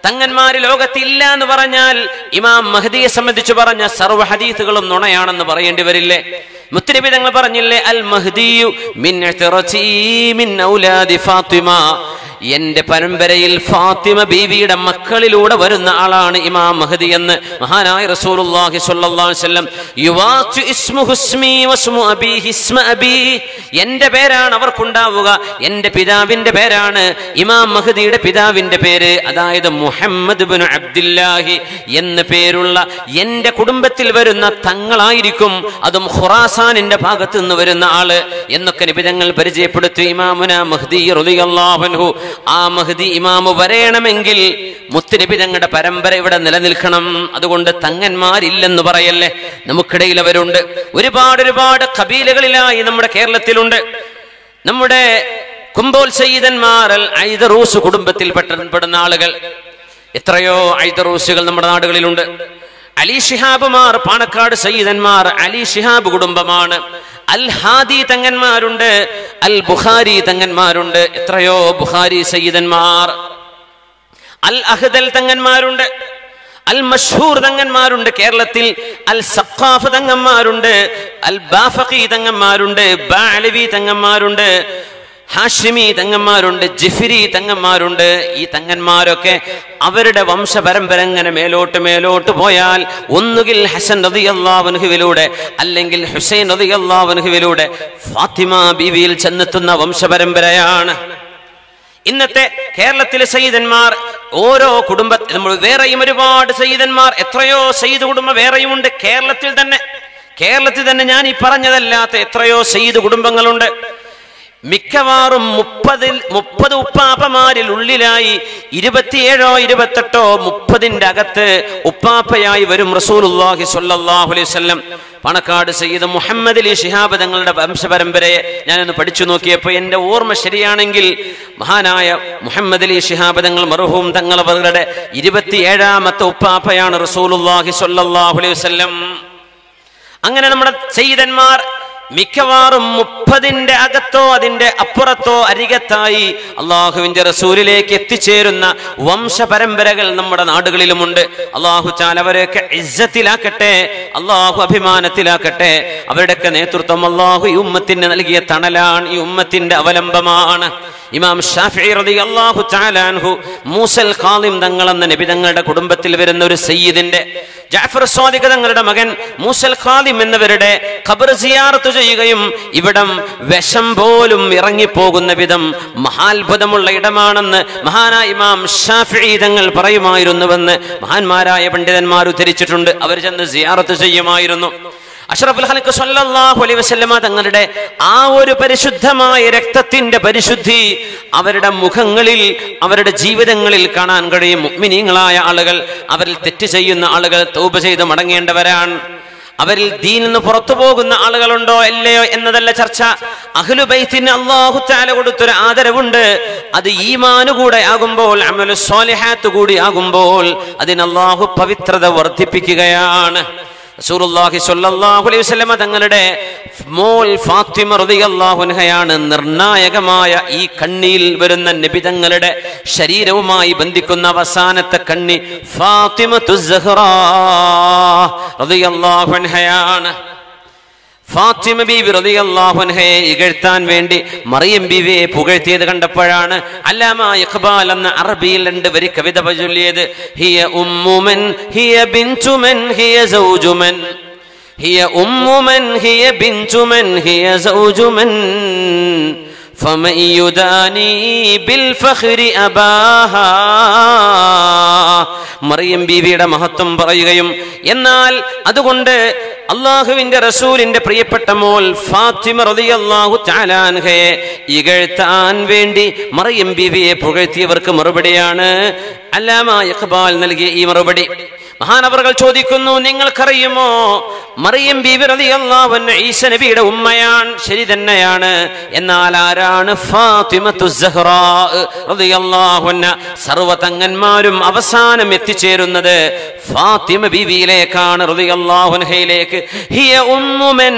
തങ്ങന്മാര് ലോകത്തില്ല എന്ന് പറഞ്ഞാൽ ഇമാം മഹദിയെ സംബന്ധിച്ച് പറഞ്ഞ സർവ്വ ഹദീസുകളും നുണയാണെന്ന് പറയേണ്ടി വരില്ലേ മുത്തനബി തങ്ങൾ പറഞ്ഞില്ലേ അൽ മഹ്ദിയു മിൻ ഇഅ്തിറതി മിൻ ഔലാദി ഫാത്തിമ എന്റെ പരമ്പരയിൽ ഫാത്തിമ ബീവിയുടെ മക്കളിലൂടെ വരുന്ന ആളാണ് ഇമാം മഹദി എന്ന് മഹാനായ റസൂലുള്ളാഹി സ്വല്ലല്ലാഹു അലൈഹി വസല്ലം യുവാതു ഇസ്മുഹു ഇസ്മി വസ്മു അബീഹി ഇസ്മ അബീ എന്റെ പേരാണ് അവർക്കുണ്ടാവുക എന്റെ പിതാവിന്റെ പേരാണ് ഇമാം മഹദിയുടെ പിതാവിന്റെ പേര് അതായത് മുഹമ്മദ് ബിൻ അബ്ദുല്ലാഹി എന്ന പേരുള്ള എന്റെ കുടുംബത്തിൽ വരുന്ന തങ്ങളായിരിക്കും അതും ഖുറാസാനിന്റെ ഭാഗത്ത് നിന്ന് വരുന്ന ആള് എന്നൊക്കെ നിബിധങ്ങൾ പരിചയപ്പെടുത്തി ഇമാമുന മഹ്ദി റളിയല്ലാഹു അൻഹു ആ മഹ്ദി ഇമാമു വരയണമെങ്കിൽ മുത്തുനബി തങ്ങളുടെ പരമ്പര ഇവിടെ നിലനിൽക്കണം അതുകൊണ്ട് തങ്ങന്മാരില്ലെന്ന് പറയല്ലേ നമുക്കിടയിൽ അവരുണ്ട് ഒരുപാട് ഒരുപാട് കബീലകളിലായി നമ്മുടെ കേരളത്തിലുണ്ട് നമ്മുടെ കുമ്പോൽ സയ്യിദന്മാർ അൽ ഐദറൂസ് കുടുംബത്തിൽ പെടുന്ന ആളുകൾ എത്രയോ ഐദറൂസുകൾ നമ്മുടെ നാടുകളിലുണ്ട് അലി ഷിഹാബുമാർ പാണക്കാട് സയ്യിദന്മാർ അലി ഷിഹാബ് കുടുംബമാണ് അൽ ഹാദി തങ്ങന്മാരുണ്ട് അൽ ബുഖാരി തങ്ങന്മാരുണ്ട് എത്രയോ ബുഖാരി സയ്യിദന്മാർ അൽ അഹ്ദൽ തങ്ങന്മാരുണ്ട് അൽ മഷൂർ തങ്ങന്മാരുണ്ട് കേരളത്തിൽ അൽ സഖാഫ് തങ്ങന്മാരുണ്ട് അൽ ബാഫഖി തങ്ങന്മാരുണ്ട് ബാലവി തങ്ങന്മാരുണ്ട് ഹാഷിമി തങ്ങന്മാരുണ്ട് ജിഫിരി തങ്ങന്മാരുണ്ട് ഈ തങ്ങന്മാരൊക്കെ അവരുടെ വംശപരമ്പര ഇങ്ങനെ മേലോട്ട് മേലോട്ട് പോയാൽ ഒന്നുകിൽ ഹസൻ റതി അള്ളാഹുനുഹുവിലൂടെ അല്ലെങ്കിൽ ഹുസൈൻ റതി അള്ളാഹുനുഹുവിലൂടെ ഫാത്തിമ ബീവിയിൽ ചെന്നെത്തുന്ന വംശപരമ്പരയാണ് ഇന്നത്തെ കേരളത്തിലെ സയ്യിദന്മാർ ഓരോ കുടുംബ നമ്മൾ വേറെയും ഒരുപാട് സയ്യിദന്മാർ എത്രയോ സയ്യിദ് കുടുംബം വേറെയുമുണ്ട് കേരളത്തിൽ തന്നെ കേരളത്തിൽ തന്നെ ഞാൻ ഈ പറഞ്ഞതല്ലാത്ത എത്രയോ സയ്യിദ് കുടുംബങ്ങളുണ്ട് മിക്കവാറും മുപ്പതിൽ മുപ്പത് ഉപ്പാപ്പമാരിൽ ഉള്ളിലായി ഇരുപത്തിയേഴോ ഇരുപത്തെട്ടോ മുപ്പതിന്റെ അകത്ത് ഉപ്പാപ്പയായി വരും റസൂലുള്ളാഹി സ്വല്ലല്ലാഹു അലൈഹി വസല്ലം പണക്കാട് സയ്യിദ് മുഹമ്മദ് അലി ശിഹാബ് തങ്ങളുടെ വംശപരമ്പരയെ ഞാനൊന്ന് പഠിച്ചു നോക്കിയപ്പോൾ എൻ്റെ ഓർമ്മ ശരിയാണെങ്കിൽ മഹാനായ മുഹമ്മദ് അലി ശിഹാബ് തങ്ങൾ മറുഹൂം തങ്ങളവരുടെ ഇരുപത്തിയേഴാമത്തെ ഉപ്പാപ്പയാണ് റസൂലുള്ളാഹി സ്വല്ലല്ലാഹു അലൈഹി വസല്ലം അങ്ങനെ നമ്മുടെ സയ്യിദന്മാർ മിക്കവാറും മുപ്പതിന്റെ അകത്തോ അതിന്റെ അപ്പുറത്തോ അരികത്തായി അള്ളാഹുവിന്റെ റസൂലിലേക്ക് എത്തിച്ചേരുന്ന വംശപരമ്പരകൾ നമ്മുടെ നാടുകളിലുമുണ്ട് അള്ളാഹു ചാൽ അവരെയൊക്കെ ഇജ്ജത്തിലാക്കട്ടെ അള്ളാഹു അഭിമാനത്തിലാക്കട്ടെ അവരുടെയൊക്കെ നേതൃത്വം അള്ളാഹു ഈ ഉമ്മത്തിന് നൽകിയ തണലാണ് ഈ ഉമ്മത്തിന്റെ അവലംബമാണ് ഇമാം ഷാഫി റളിയല്ലാഹു തആല അൻഹു മൂസൽ ഖാലിം തങ്ങൾ എന്ന നബി തങ്ങളുടെ കുടുംബത്തിൽ വരുന്ന ഒരു സയ്യിദിന്റെ ജാഫർ സ്വാദിഖ് തങ്ങളുടെ മകൻ മൂസൽ ഖാലിം എന്നവരുടെ ഖബർ സിയാറത്ത് ചെയ്യുകയും ഇവിടം വിഷം പോലും ഇറങ്ങിപ്പോകുന്ന വിധം മഹാത്ഭുതമുള്ള ഇടമാണെന്ന് മഹാനായ ഇമാം ഷാഫി തങ്ങൾ പറയുമായിരുന്നുവെന്ന് മഹാന്മാരായ പണ്ഡിതന്മാർ ഉദ്ധരിച്ചിട്ടുണ്ട് അവർ ചെന്ന് സിയാറത്ത് ചെയ്യുമായിരുന്നു അഷ്റഫുൽ ഹലക്ക് സല്ലല്ലാഹു അലൈഹി വസല്ലമ തങ്ങളുടെ ആ ഒരു പരിശുദ്ധമായ രക്തത്തിന്റെ പരിശുദ്ധി അവരുടെ മുഖങ്ങളിൽ അവരുടെ ജീവിതങ്ങളിൽ കാണാൻ കഴിയും മുഅ്മിനീങ്ങളായ ആളുകൾ അവരിൽ തെറ്റ് ചെയ്യുന്ന ആളുകൾ തൗബ ചെയ്ത് മടങ്ങേണ്ടവരാണ് അവരിൽ ദീൻ നിന്ന് പുറത്തു പോകുന്ന ആളുകളുണ്ടോ അല്ലയോ എന്നതല്ല ചർച്ച അഹ്ലുബൈത്തിന് അള്ളാഹു താല കൊടുത്തൊരു ആദരവുണ്ട് അത് ഈമാന് കൂടെ ആകുമ്പോൾ അമലു സ്വാലിഹാത്ത് കൂടി ആകുമ്പോൾ അതിന് അള്ളാഹു പവിത്രത വർദ്ധിപ്പിക്കുകയാണ് റസൂലുള്ളാഹി സ്വല്ലല്ലാഹു അലൈഹി വസല്ലമ തങ്ങളുടെ മോൾ ഫാത്തിമ റളിയല്ലാഹു അൻഹയാണ് നിർണായകമായ ഈ കണ്ണിയിൽ വരുന്ന നബി തങ്ങളുടെ ശരീരവുമായി ബന്ധിക്കുന്ന അവസാനത്തെ കണ്ണി ഫാത്തിമത്തു സഹ്റാ റളിയല്ലാഹു അൻഹയാണ് ഫാത്തിമ ബീവി റളിയല്ലാഹു അൻഹയെ ഇകഴ്ത്താൻ വേണ്ടി മറിയം ബീവിയെ പുകഴ്ത്തിയത് കണ്ടപ്പോഴാണ് അല്ലാമ ഇഖ്ബാൽ എന്ന അറബിയിൽ രണ്ട് വരി കവിത ചൊല്ലിയത് ഹിയ ഉമ്മുമൻ ഹിയ ബിൻതുമൻ ഹിയ സൗജുമൻ ഹിയ ഉമ്മുമൻ ഹിയ ബിൻതുമൻ ഹിയ സൗജുമൻ فمن يداني بالفخر أباها മറിയം ബീവിയുടെ മഹത്വം പറയുകയും എന്നാൽ അതുകൊണ്ട് അള്ളാഹുവിന്റെ റസൂലിന്റെ പ്രിയപ്പെട്ട മോൾ ഫാത്തിമ റളിയല്ലാഹു തആലാൻഹയെ ഇകഴ്ത്താൻ വേണ്ടി മറിയം ബീവിയെ പുകഴ്ത്തിയവർക്ക് മറുപടിയാണ് അല്ലാമ ഇഖ്ബാൽ നൽകിയ ഈ മറുപടി മഹാനവറുകൾ ചോദിക്കുന്നു നിങ്ങൾക്കറിയുമോ മറിയം ബീവി റളിയല്ലാഹു അൻഹ ഈസ നബിയുടെ ഉമ്മയാണ് ശരി തന്നെയാണ് എന്നാൽ ആരാണ് ഫാത്തിമത്തു സഹ്റാ റളിയല്ലാഹു അൻഹ സർവ്വ തങ്ങന്മാരും അവസാനം എത്തിച്ചേരുന്നത് ഫാത്തിമ ബീവിയിലേക്കാണ് റളിയല്ലാഹു അൻഹയിലേക്ക് ഹിയ ഉമ്മുമൻ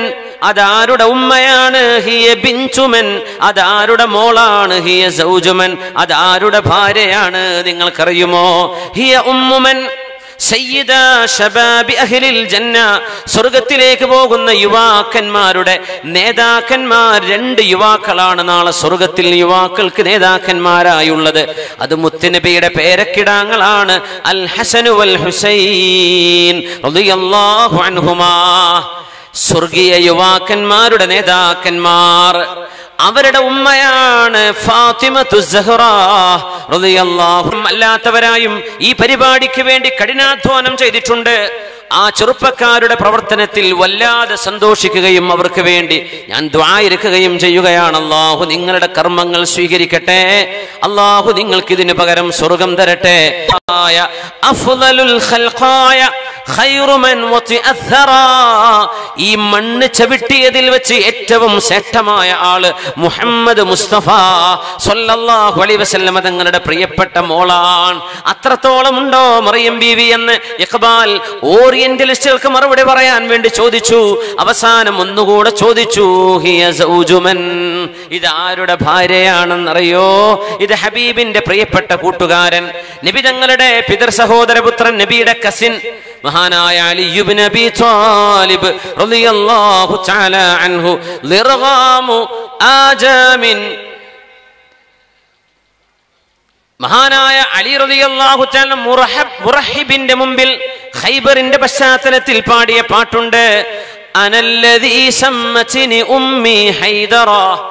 അതാരുടെ ഉമ്മയാണ് ഹിയ ബിൻചുമൻ അതാരുടെ മോളാണ് ഹിയ സൗജുമൻ അതാരുടെ ഭാര്യയാണ് നിങ്ങൾക്കറിയുമോ ഹിയ ഉമ്മുമൻ സയ്യിദ ശബാബി അഹ്ലിൽ ജന്ന സ്വർഗത്തിലേക്ക് പോകുന്ന യുവാക്കന്മാരുടെ നേതാക്കന്മാർ രണ്ട് യുവാക്കളാണ് നാളെ സ്വർഗത്തിൽ യുവാക്കൾക്ക് നേതാക്കന്മാരായുള്ളത് അത് മുത്തുനബിയുടെ പേരക്കിടാങ്ങളാണ് അൽ ഹസനു വൽ ഹുസൈൻ റളിയല്ലാഹു അൻഹുമാ സ്വർഗീയ യുവാക്കന്മാരുടെ നേതാക്കന്മാർ അവരുടെ ഉമ്മയാണ് ഫാത്തിമത്തു സഹ്റ റളിയല്ലാഹു അല്ലാത്തവരായും ഈ പരിപാടിക്ക് വേണ്ടി കഠിനാധ്വാനം ചെയ്തിട്ടുണ്ട് ആ ചെറുപ്പക്കാരുടെ പ്രവർത്തനത്തിൽ വല്ലാതെ സന്തോഷിക്കുകയും അവർക്ക് വേണ്ടി ഞാൻ ദ്വായിരിക്കുകയും ചെയ്യുകയാണ് അള്ളാഹു നിങ്ങളുടെ കർമ്മങ്ങൾ സ്വീകരിക്കട്ടെ അള്ളാഹു നിങ്ങൾക്ക് ഇതിന് പകരം സ്വർഗം തരട്ടെ ആയ അഫ്ളലുൽ ഖൽഖായ ഖൈറു മൻ വതിഅ അത്ഥറാ. ഈ മണ്ണ് ചവിട്ടിയതിൽ വെച്ച് ഏറ്റവും ശ്രേഷ്ഠമായ ആള് മുഹമ്മദ് മുസ്തഫ സല്ലല്ലാഹു അലൈഹി വസല്ലമ തങ്ങളുടെ പ്രിയപ്പെട്ട മോളാൻ അത്രത്തോളം ഉണ്ടോ മറിയം ബീവി എന്ന് ഇഖ്ബാൽ ഓറിയന്റലിസ്റ്റുകൾക്ക് മറുപടി പറയാൻ വേണ്ടി ചോദിച്ചു അവസാനം ഒന്നുകൂടെ ചോദിച്ചു ഹിയ സൗജുമൻ ഇത് ആരുടെ ഭാര്യയാണെന്നറിയോ ഇത് ഹബീബിന്റെ പ്രിയപ്പെട്ട കൂട്ടുകാരൻ നബി തങ്ങളുടെ പിതൃ സഹോദരപുത്രൻ നബിയുടെ കസിൻ മഹാനായ അലിയുബിൻ അബി ത്വാലിബ് റളിയല്ലാഹു തആല അൻഹു ലിർഗാമു ആജാമിൻ മഹാനായ അലി റളിയല്ലാഹു തആല മുറഹബ് മുറഹിബിന്റെ മുമ്പിൽ ഖൈബറിന്റെ പശ്ചാത്തലത്തിൽ പാടിയ പാട്ടുണ്ട് അനല്ലദീ സമ്മതിനി ഉമ്മി ഹൈദറ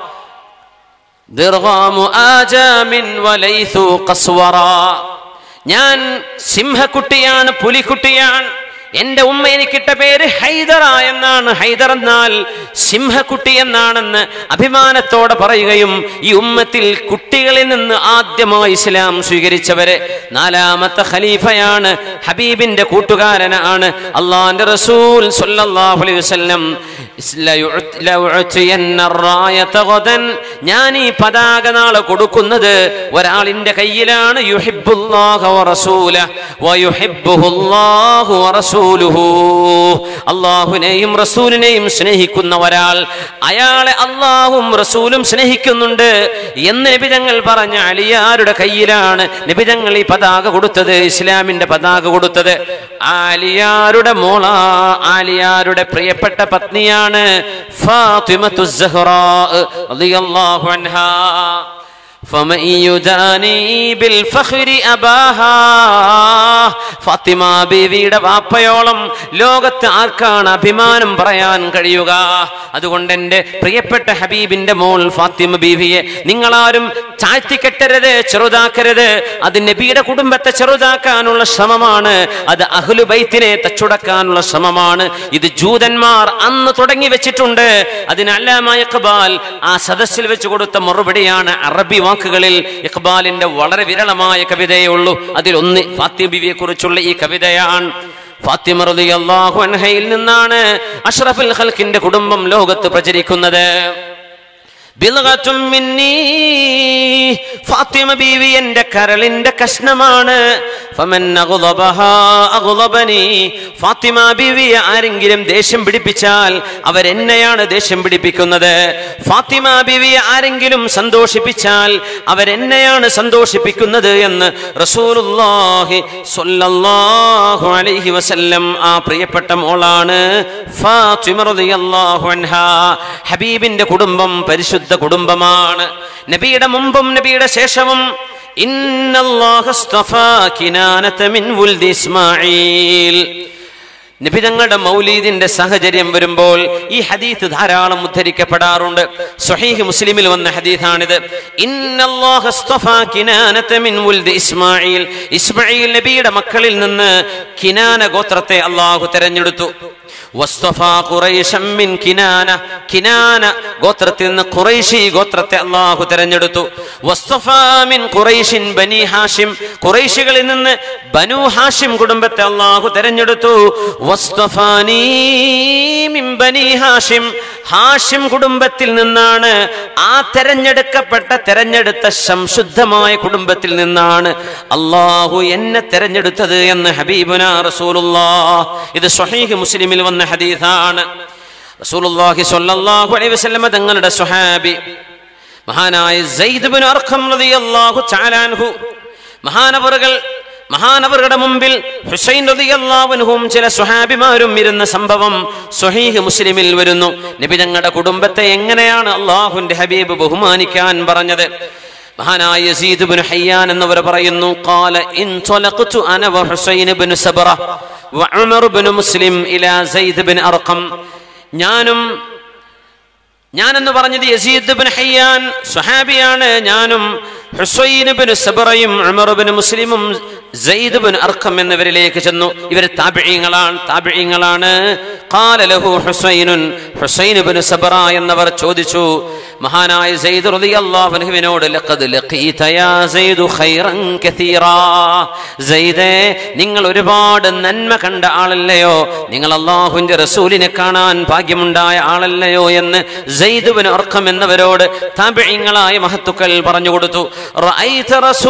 ദിർഗാമു ആജാമിൻ വലൈസു ഖസ്വറ ഞാൻ സിംഹക്കുട്ടിയാണ് പുലിക്കുട്ടിയാണ് എന്റെ ഉമ്മ എനിക്കിട്ട പേര് ഹൈദറ എന്നാണ് ഹൈദർ എന്നാൽ സിംഹക്കുട്ടി എന്നാണെന്ന് അഭിമാനത്തോടെ പറയുകയും ഈ ഉമ്മത്തിൽ കുട്ടികളിൽ നിന്ന് ആദ്യമായി ഇസ്ലാം സ്വീകരിച്ചവര് നാലാമത്തെ ഖലീഫയാണ് ഹബീബിന്റെ കൂട്ടുകാരനാണ് അള്ളാന്റെ റസൂൽ സല്ലല്ലാഹു അലൈഹി വസല്ലം ലയുഅത്- ലയുഅതിയന്ന الراية غدا. ഞാൻ ഈ പതാക നാളെ കൊടുക്കുന്നത് ഒരാളിന്റെ കയ്യിലാണ് യുഹിബ്ബുല്ലാഹ വറസൂല വയുഹിബ്ബുഹുല്ലാഹു വറസൂലുഹു അള്ളാഹുവിനെയും റസൂലിനെയും സ്നേഹിക്കുന്ന ഒരാൾ അയാളെ അള്ളാഹും റസൂലും സ്നേഹിക്കുന്നുണ്ട് എന്ന് നബിതങ്ങൾ പറഞ്ഞ അലിയാരുടെ കയ്യിലാണ് നബിതങ്ങൾ ഈ പതാക കൊടുത്തത് ഇസ്ലാമിന്റെ പതാക കൊടുത്തത് ആലിയാരുടെ മോള ആലിയാരുടെ പ്രിയപ്പെട്ട പത്നിയാണ് ഫാത്തിമത്തു സഹ്റാ റളിയല്ലാഹു അൻഹാ فمن يداني بالفخر أباها ഫാത്തിമ ബീവിയുടെ വാപ്പയോളം ലോകത്ത് ആർക്കാണ് അഭിമാനം പറയാൻ കഴിയുക അതുകൊണ്ട് എൻ്റെ പ്രിയപ്പെട്ട ഹബീബിന്റെ മോൾ ഫാത്തിമ ബീവിയെ നിങ്ങളാരും താഴ്ത്തിക്കെട്ടരുത് ചെറുതാക്കരുത് അത് നബിയുടെ കുടുംബത്തെ ചെറുതാക്കാനുള്ള ശ്രമമാണ് അത് അഹ്ലുബൈത്തിനെ തച്ചുടക്കാനുള്ള ശ്രമമാണ് ഇത് ജൂതന്മാർ അന്ന് തുടങ്ങി വെച്ചിട്ടുണ്ട് അതിന് അല്ലാമ ഇഖ്ബാൽ ആ സദസ്സിൽ വെച്ച് കൊടുത്ത മറുപടിയാണ് അറബി വാക്കുകളിൽ ഇഖ്ബാലിന്റെ വളരെ വിരളമായ കവിതയേ ഉള്ളൂ അതിലൊന്ന് ഫാത്തിമ ബിവിയെ കുറിച്ചുള്ള ഈ കവിതയാണ് ഫാത്തിമ റളിയല്ലാഹു അൻഹയിൽ നിന്നാണ് അഷ്റഫുൽ ഖൽക്കിന്റെ കുടുംബം ലോകത്ത് പ്രചരിക്കുന്നത് ബിൽഗത്തും മിന്നീ ഫാത്തിമ ബീവി എന്റെ കരളിന്റെ കഷ്ണമാണ് ഫമൻ അഗ്ളബഹാ അഗ്ളബനി. ഫാത്തിമ ബീവിയെ ആരെങ്കിലും ദേഷ്യം പിടിപ്പിച്ചാൽ അവരെന്നെയാണ് ദേഷ്യം പിടിപ്പിക്കുന്നത് ഫാത്തിമ ബീവിയെ ആരെങ്കിലും സന്തോഷിപ്പിച്ചാൽ അവരെന്നെയാണ് സന്തോഷിപ്പിക്കുന്നത് എന്ന് റസൂലുള്ളാഹി സ്വല്ലല്ലാഹു അലൈഹി വസല്ലം ആ പ്രിയപ്പെട്ട മോളാണ് ഫാത്തിമ റളിയല്ലാഹു അൻഹാ ഹബീബിന്റെ കുടുംബം പരിശുദ്ധ കുടുംബമാണ് നബിയുടെ മുമ്പും നബിയുടെ ശേഷവും ഇന്നല്ലാഹ ഇസ്തഫാ കിനാനത മിൻ വുൽദി ഇസ്മാഈൽ നബി തങ്ങളുടെ മൗലീദിന്റെ സാഹചര്യം വരുമ്പോൾ ഈ ഹദീത്ത് ധാരാളം ഉദ്ധരിക്കപ്പെടാറുണ്ട് സ്വഹീഹ് മുസ്ലിമിൽ വന്ന ഹദീഥാണിത് ഇന്നല്ലാഹ ഇസ്തഫാ കിനാനത മിൻ വുൽദി ഇസ്മാഈൽ ഇസ്മാഈൽ നബിയുടെ മക്കളിൽ നിന്ന് കിനാന ഗോത്രത്തെ അള്ളാഹു തെരഞ്ഞെടുത്തു വസ്തഫാ ഖുറൈശം മിൻ കിനാന കിനാന ഗോത്രത്തിൽ നിന്ന് ഖുറൈശി ഗോത്രത്തെ അള്ളാഹു തെരഞ്ഞെടുത്തു വസ്തഫാ മിൻ ഖുറൈശിൻ ബനി ഹാഷിം ഖുറൈശികളിൽ നിന്ന് ബനു ഹാഷിം കുടുംബത്തെ അള്ളാഹു തെരഞ്ഞെടുത്തു വസ്തഫാനീ മിൻ ബനി ഹാഷിം ഹാഷിം കുടുംബത്തിൽ നിന്നാണ് ആ തെരഞ്ഞെടുക്കപ്പെട്ട തെരഞ്ഞെടുത്ത സംശുദ്ധമായ കുടുംബത്തിൽ നിന്നാണ് അള്ളാഹു എന്നെ തെരഞ്ഞെടുത്തത് എന്ന് ഹബീബുന റസൂലുള്ളാ ഇത് സ്വഹീഹ് മുസ്ലിമിൽ വന്ന ഹദീസാണ് റസൂലുള്ളാഹി സ്വല്ലല്ലാഹു അലൈഹി വസല്ലമ തങ്ങളുടെ സ്വഹാബി മഹാനായ സെയ്ദ് ബിൻ അർഖം റളിയല്ലാഹു തആല അൻഹു മഹാനവറുകൾ മഹാനവറുടെ മുമ്പിൽ ഹുസൈൻ റളിയല്ലാഹുവിനും ചില സ്വഹാബിമാരും ഇരുന്ന സംഭവം സ്വഹീഹ് മുസ്ലിമിൽ വരുന്നു നബി തങ്ങളുടെ കുടുംബത്തെ എങ്ങനെയാണ് അള്ളാഹുവിന്റെ ഹബീബ് ബഹുമാനിക്കാൻ പറഞ്ഞത് മഹാനായ യസീദ് ബിൻ ഹയ്യാൻ എന്നിവർ പറയുന്നു ഖാല ഇൻ ത്വലഖ്തു അന വ ഹുസൈൻ ബിൻ സബറ വ ഉമർ ബിൻ മുസ്ലിം ഇലാ സെയ്ദ് ബിൻ അർഖം ഞാനും ഞാനെന്ന് പറഞ്ഞത് യസീദ് ബിൻ ഹയ്യാൻ സ്വഹാബിയാണ് ഞാനും ഹുസൈൻ ബിൻ സബറയും ഉമർ ബിൻ മുസ്ലിമും സെയ്ദ് ബിൻ അർഖം എന്നിവരിലേക്ക് ചെന്നു ഇവർ താബിഈങ്ങളാണ് താബിഈങ്ങളാണ് ഖാല ലഹു ഹുസൈനുൻ ഹുസൈൻ ബിൻ സബറ എന്നവർ ചോദിച്ചു മഹാനായ സെയ്ദ് റളിയല്ലാഹു അൻഹുവിനോട് ലഖദ് ലഖീത യാ സെയ്ദ് ഖൈറൻ കസീറാ സെയ്ദേ നിങ്ങൾ ഒരുപാട് നന്മ കണ്ട ആളല്ലയോ നിങ്ങൾ അള്ളാഹുവിന്റെ റസൂലിനെ കാണാൻ ഭാഗ്യമുണ്ടായ ആളല്ലയോ എന്ന് സെയ്ദ് ബിൻ അർഖം എന്നവരോട് താബിഈങ്ങളായ മഹത്തുക്കൾ പറഞ്ഞു കൊടുത്തു റഅയ്ത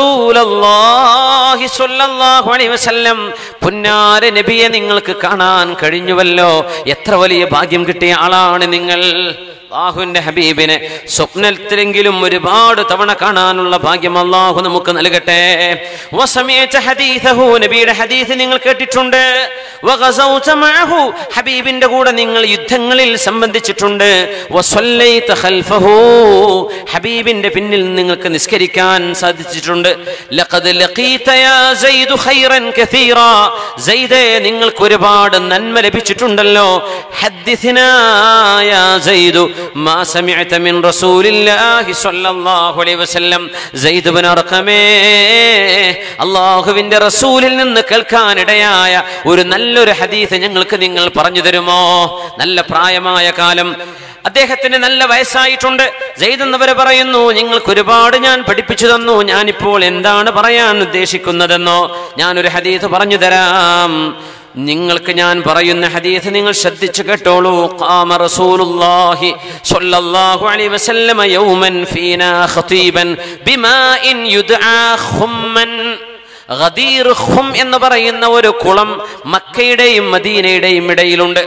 റസൂലല്ലാഹി സ്വല്ലല്ലാഹു അലൈഹി വസല്ലം പുന്നാര നബിയെ നിങ്ങൾക്ക് കാണാൻ കഴിഞ്ഞുവല്ലോ എത്ര വലിയ ഭാഗ്യം കിട്ടിയ ആളാണ് നിങ്ങൾ അള്ളാഹുവിന്റെ ഹബീബിനെ സ്വപ്നത്തിലെങ്കിലും ഒരുപാട് തവണ കാണാനുള്ള ഭാഗ്യം അള്ളാഹു നമുക്ക് നൽകട്ടെ വസമയച്ച ഹദീസഹു നബിയുടെ ഹദീസ് നിങ്ങൾ കേട്ടിട്ടുണ്ട് വഗസൗത മഅഹു ഹബീബിന്റെ കൂടെ നിങ്ങൾ യുദ്ധങ്ങളിൽ സംബന്ധിച്ചിട്ടുണ്ട് വസല്ലൈത ഖൽഫഹു ഹബീബിന്റെ പിന്നിൽ നിങ്ങൾക്ക് നിസ്കരിക്കാൻ സാധിച്ചിട്ടുണ്ട് ലഖദ് ലഖീത യാ സൈദു ഖൈറൻ കസീറാ സൈദേ നിങ്ങൾക്ക് ഒരുപാട് നന്മ ലഭിച്ചിട്ടുണ്ടല്ലോ ഹദ്ദിസ്നാ യാ സൈദു മാ സമിഅത മിൻ റസൂലില്ലാഹി സ്വല്ലല്ലാഹു അലൈഹി വസല്ലം സൈദ് ഇബ്നു അർഖമേ അല്ലാഹുവിന്റെ റസൂലിൽ നിന്ന് കേൾക്കാനിടയായ ഒരു നല്ലൊരു ഹദീസ് ഞങ്ങൾക്ക് നിങ്ങൾ പറഞ്ഞു തരുമോ നല്ല പ്രായമായ കാലം അദ്ദേഹത്തിന് നല്ല വയസ്സായിട്ടുണ്ട് ജയ്ദ് എന്നവര് പറയുന്നു നിങ്ങൾക്ക് ഒരുപാട് ഞാൻ പഠിപ്പിച്ചു തന്നു ഞാനിപ്പോൾ എന്താണ് പറയാൻ ഉദ്ദേശിക്കുന്നതെന്നോ ഞാനൊരു ഹദീസ് പറഞ്ഞു തരാം നിങ്ങൾക്ക് ഞാൻ പറയുന്ന ഹദീസ് നിങ്ങൾ ശ്രദ്ധിച്ചു കേട്ടോളൂ ഖാമ റസൂലുള്ളാഹി സ്വല്ലല്ലാഹു അലൈഹി വസല്ലമ യൗമൻ ഫീനാ ഖതീബൻ ബിമാഇൻ യുദ്ആ ഖുമ്മൻ ഗദീർ ഖും എന്ന് പറയുന്ന ഒരു കുളം മക്കയുടെയും മദീനയുടെയും ഇടയിലുണ്ട്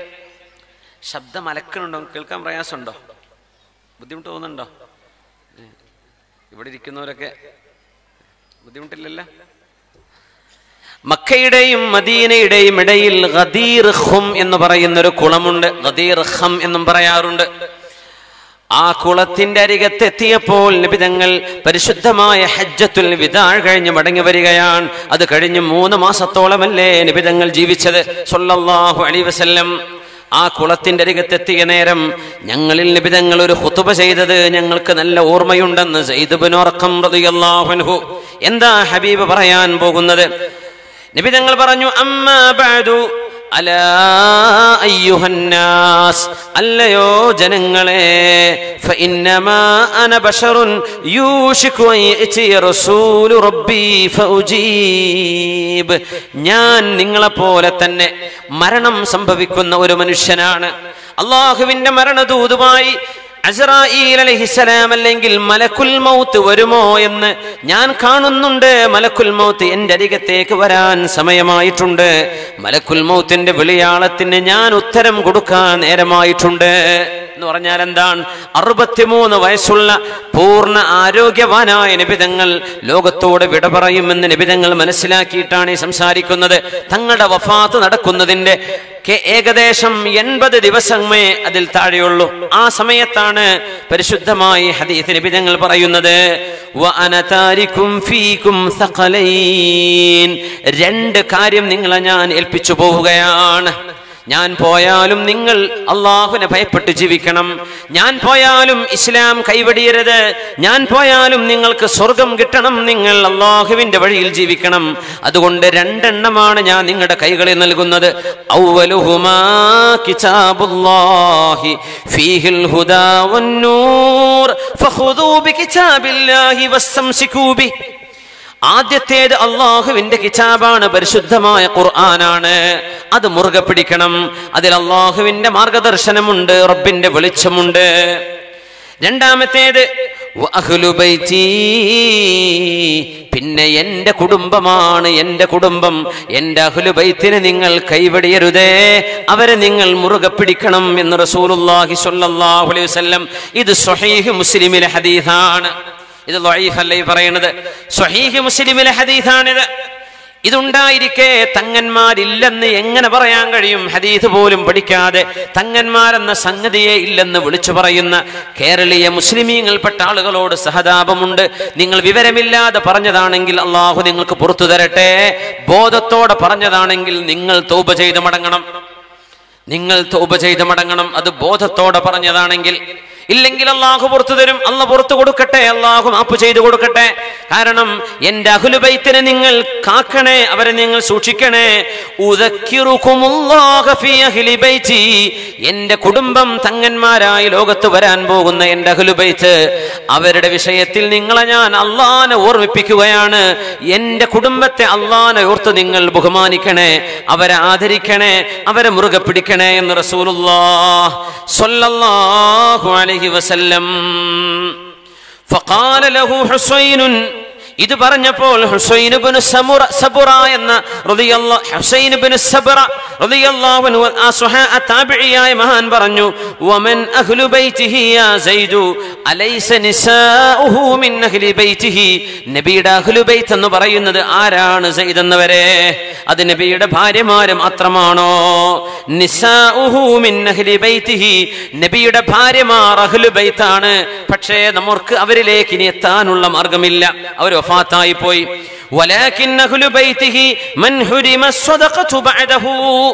ശബ്ദം അലക്കുന്നുണ്ടോ കേൾക്കാൻ പ്രയാസമുണ്ടോ ബുദ്ധിമുട്ട് തോന്നുന്നുണ്ടോ ഏ, ഇവിടെ ഇരിക്കുന്നവരൊക്കെ ബുദ്ധിമുട്ടില്ലല്ലോ മക്കയുടെയും മദീനയുടെയും ഇടയിൽ ഗദീർ ഖും എന്ന് പറയുന്ന ഒരു കുളമുണ്ട് ഗദീർ ഖം എന്നും പറയാറുണ്ട് ആ കുളത്തിന്റെ അരികത്തെത്തിയപ്പോൾ നിബിതങ്ങൾ പരിശുദ്ധമായ ഹജ്ജത്തുൽ വിദാഴ് കഴിഞ്ഞ് മടങ്ങി വരികയാണ് അത് കഴിഞ്ഞ് മൂന്ന് മാസത്തോളമല്ലേ നിബിതങ്ങൾ ജീവിച്ചത് സൊല്ലാഹു അലി വസല്ലം ആ കുളത്തിന്റെ അരികത്തെത്തിയ നേരം ഞങ്ങളിൽ നിബിതങ്ങൾ ഒരു ഹുത്തുബ ചെയ്തത് ഞങ്ങൾക്ക് നല്ല ഓർമ്മയുണ്ടെന്ന് സെയ്ദുബിനോർക്കം റളിയല്ലാഹു എന്താ ഹബീബ് പറയാൻ പോകുന്നത് നബി തങ്ങൾ പറഞ്ഞു അമ്മ ബഅദു അലാ അയ്യുഹന്നാസ് അല്ലയോ ജനങ്ങളെ ഫഇന്നമാ അന ബശറുൻ യൂഷികു അൻ യഅതി റസൂലു റബ്ബി ഫഉജീബ് ഞാൻ നിങ്ങളെ പോലെ തന്നെ മരണം സംഭവിക്കുന്ന ഒരു മനുഷ്യനാണ് അള്ളാഹുവിന്റെ മരണദൂതുമായി അസ്രായീൽ അലൈഹിസ്സലാം അല്ലെങ്കിൽ മലക്കുൽ മൗത്ത് വരുമോ എന്ന് ഞാൻ കാണുന്നുണ്ട് മലക്കുൽ മൗത്ത് എന്റെ അരികത്തേക്ക് വരാൻ സമയമായിട്ടുണ്ട് മലക്കുൽ മൗത്തിന്റെ വിളിയാളത്തിന് ഞാൻ ഉത്തരം കൊടുക്കാൻ നേരമായിട്ടുണ്ട് എന്ന് പറഞ്ഞാൽ എന്താണ് അറുപത്തിമൂന്ന് വയസ്സുള്ള പൂർണ്ണ ആരോഗ്യവാനായ നിബിതങ്ങൾ ലോകത്തോട് വിട പറയുമെന്ന് നിബിതങ്ങൾ മനസ്സിലാക്കിയിട്ടാണ് ഈ സംസാരിക്കുന്നത് തങ്ങളുടെ വഫാത്ത് നടക്കുന്നതിന്റെ കെ- ഏകദേശം എൺപത് ദിവസമേ അതിൽ താഴെയുള്ളൂ ആ സമയത്താണ് പരിശുദ്ധമായി ഹദീസ് നിബിതങ്ങൾ പറയുന്നത് "വഅന താരിക്കും ഫീക്കും സഖലൈൻ." രണ്ട് കാര്യം നിങ്ങളെ ഞാൻ ഏൽപ്പിച്ചു പോവുകയാണ് ഞാൻ പോയാലും നിങ്ങൾ അള്ളാഹുവിനെ ഭയപ്പെട്ട് ജീവിക്കണം ഞാൻ പോയാലും ഇസ്ലാം കൈവടിയരുത് ഞാൻ പോയാലും നിങ്ങൾക്ക് സ്വർഗം കിട്ടണം നിങ്ങൾ അള്ളാഹുവിന്റെ വഴിയിൽ ജീവിക്കണം അതുകൊണ്ട് രണ്ടെണ്ണമാണ് ഞാൻ നിങ്ങളുടെ കൈകളിൽ നൽകുന്നത് ഔവലുഹുമാ കിതാബുല്ലാഹി ഫീഹിൽ ഹുദാ വന്നൂർ ഫഖുദൂ ബികിതാബില്ലാഹി വസ്തംസികൂ ബിഹി ആദ്യത്തേത് അള്ളാഹുവിന്റെ കിതാബാണ് പരിശുദ്ധമായ ഖുർആനാണ് അത് മുറുകെ പിടിക്കണം അതിൽ അള്ളാഹുവിന്റെ മാർഗദർശനമുണ്ട് റബ്ബിന്റെ വെളിച്ചമുണ്ട് രണ്ടാമത്തേത് വഅഹ്ലു ബൈത്തി പിന്നെ എന്റെ കുടുംബമാണ് എന്റെ കുടുംബം എന്റെ അഹ്ലുബൈത്തിനെ നിങ്ങൾ കൈവടിയരുതേ അവരെ നിങ്ങൾ മുറുകെ പിടിക്കണം എന്ന് റസൂലുള്ളാഹി സ്വല്ലല്ലാഹു അലൈഹി വസല്ലം ഇത് സ്വഹീഹ് മുസ്ലിമിലെ ഹദീസാണ് ഇത് ലഈഫ് അല്ല ഈ പറയുന്നത് സ്വഹീഹ് മുസ്ലിമിലെ ഹദീസാണിത് ഇതുണ്ടായിരിക്കെ തങ്ങന്മാരില്ലെന്ന് എങ്ങനെ പറയാൻ കഴിയും ഹദീസ് പോലും പഠിക്കാതെ തങ്ങന്മാരെന്ന സംഗതിയെ ഇല്ലെന്ന് വിളിച്ചു പറയുന്ന കേരളീയ മുസ്ലിമീങ്ങൾപ്പെട്ട ആളുകളോട് സഹതാപമുണ്ട് നിങ്ങൾ വിവരമില്ലാതെ പറഞ്ഞതാണെങ്കിൽ അള്ളാഹു നിങ്ങൾക്ക് പുറത്തു തരട്ടെ ബോധത്തോടെ പറഞ്ഞതാണെങ്കിൽ നിങ്ങൾ തൗബ ചെയ്ത് മടങ്ങണം നിങ്ങൾ തൗബ ചെയ്ത് മടങ്ങണം അത് ബോധത്തോടെ പറഞ്ഞതാണെങ്കിൽ ഇല്ലെങ്കിൽ അള്ളാഹു പുറത്തു തരും അല്ല പുറത്തു കൊടുക്കട്ടെ അള്ളാഹു മാപ്പ് ചെയ്തു കൊടുക്കട്ടെ കാരണം എന്റെ അഹുലുബൈത്തിനെ നിങ്ങൾ കാക്കണേ അവരെ നിങ്ങൾ സൂക്ഷിക്കണേ ഉദക്കിറുക്കുമുല്ലാഹ ഫീ അഹ്ലി ബൈത്തി. എന്റെ കുടുംബം തങ്ങന്മാരായി ലോകത്ത് വരാൻ പോകുന്ന എന്റെ അഹുലുബൈത്ത് അവരുടെ വിഷയത്തിൽ നിങ്ങളെ ഞാൻ അള്ളാനെ ഓർമ്മിപ്പിക്കുകയാണ് എന്റെ കുടുംബത്തെ അള്ളാനെ ഓർത്ത് നിങ്ങൾ ബഹുമാനിക്കണേ അവരെ ആദരിക്കണേ അവരെ മുറുകെ പിടിക്കണേ എന്ന് റസൂലുള്ളാഹ് സ്വല്ലല്ലാഹു അലൈഹി വസല്ലം ഫഖാല ലഹു ഹുസൈനുൻ ഇത് പറഞ്ഞപ്പോൾ ഹുസൈൻ ഇബ്നു സമുറ സബുറ എന്ന റളിയല്ലാഹു ഹുസൈൻ ഇബ്നു സബറ റളിയല്ലാഹു അൻഹു ആ സുഹാ ആ താബിഇയായ മഹാൻ പറഞ്ഞു വമൻ അഹ്ലു ബൈതിഹി യാ സൈദു അലൈസ നിസാഉഹു മിൻ അഹ്ലി ബൈതിഹി നബിയുടെ അഹ്ലു ബൈത്ത് എന്ന് പറയുന്നത് ആരാണ് സൈദ് എന്നവരെ അത് നബിയുടെ ഭാര്യമാര് മാത്രമാണോ നിസാഉഹു മിൻ അഹ്ലി ബൈതിഹി നബിയുടെ ഭാര്യമാർ അഹ്ലു ബൈത്താണ് പക്ഷേ നമുക്ക് അവരിലേക്ക് ഇനി എത്താനുള്ള മാർഗമില്ല അവർ വഫാത്തായി പോയി ولكن أهل بيته من حرم الصدقة بعده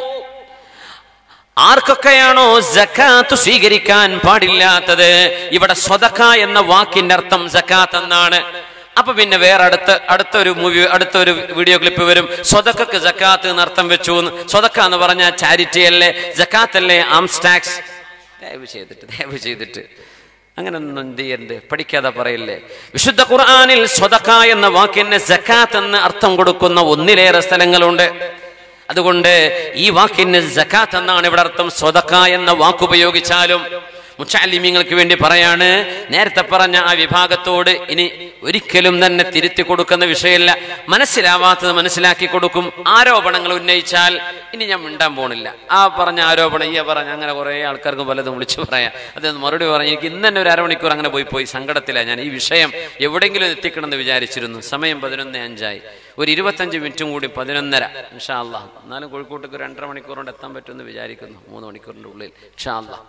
ആർക്കൊക്കെയാണോ ജക്കാത്ത് സ്വീകരിക്കാൻ പാടില്ലാത്തത് ഇവിടെ സ്വതക്ക എന്ന വാക്കിന്റെ അർത്ഥം ജക്കാത്ത് എന്നാണ് അപ്പൊ പിന്നെ വേറെ അടുത്ത അടുത്തൊരു മൂവി അടുത്തൊരു വീഡിയോ ക്ലിപ്പ് വരും സ്വതക്കക്ക് ജക്കാത്ത് എന്ന് അർത്ഥം വെച്ചു എന്ന് സ്വതക്ക എന്ന് പറഞ്ഞാൽ ചാരിറ്റി അല്ലേ ജക്കാത്ത് അല്ലേ ആംസ് ടാക്സ് ദയവ് ചെയ്തിട്ട് ദയവ് ചെയ്തിട്ട് അങ്ങനെ ഒന്നും എന്ത് ചെയ്യരുത് പഠിക്കാതെ പറയില്ലേ വിശുദ്ധ ഖുർആനിൽ സ്വതക്ക എന്ന വാക്കിന് ജക്കാത്ത് എന്ന് അർത്ഥം കൊടുക്കുന്ന ഒന്നിലേറെ സ്ഥലങ്ങളുണ്ട് അതുകൊണ്ട് ഈ വാക്കിന് ജക്കാത്ത് എന്നാണ് ഇവിടെ അർത്ഥം സ്വതക്ക എന്ന വാക്ക് ഉപയോഗിച്ചാലും മുച്ചാലിമ്യങ്ങൾക്ക് വേണ്ടി പറയാണ് നേരത്തെ പറഞ്ഞ ആ വിഭാഗത്തോട് ഇനി ഒരിക്കലും തന്നെ തിരുത്തി കൊടുക്കുന്ന വിഷയമല്ല മനസ്സിലാവാത്തത് മനസ്സിലാക്കി കൊടുക്കും ആരോപണങ്ങൾ ഉന്നയിച്ചാൽ ഇനി ഞാൻ മിണ്ടാൻ പോണില്ല ആ പറഞ്ഞ ആരോപണം ഈ പറഞ്ഞ അങ്ങനെ കുറെ ആൾക്കാർക്ക് പലതും വിളിച്ചു പറയാം അതൊന്ന് മറുപടി പറഞ്ഞു എനിക്ക് ഇന്ന് തന്നെ ഒരു അരമണിക്കൂർ അങ്ങനെ പോയി പോയി സങ്കടത്തിലാണ് ഞാൻ ഈ വിഷയം എവിടെയെങ്കിലും എത്തിക്കണമെന്ന് വിചാരിച്ചിരുന്നു സമയം പതിനൊന്ന് അഞ്ചായി ഒരു ഇരുപത്തഞ്ച് മിനിറ്റും കൂടി പതിനൊന്നര ഇൻഷാ അല്ലാ എന്നാലും കോഴിക്കോട്ടേക്ക് രണ്ടര മണിക്കൂർ കൊണ്ട് എത്താൻ പറ്റുമെന്ന് വിചാരിക്കുന്നു മൂന്ന് മണിക്കൂറിന്റെ ഉള്ളിൽ ഇൻഷാ അല്ലാ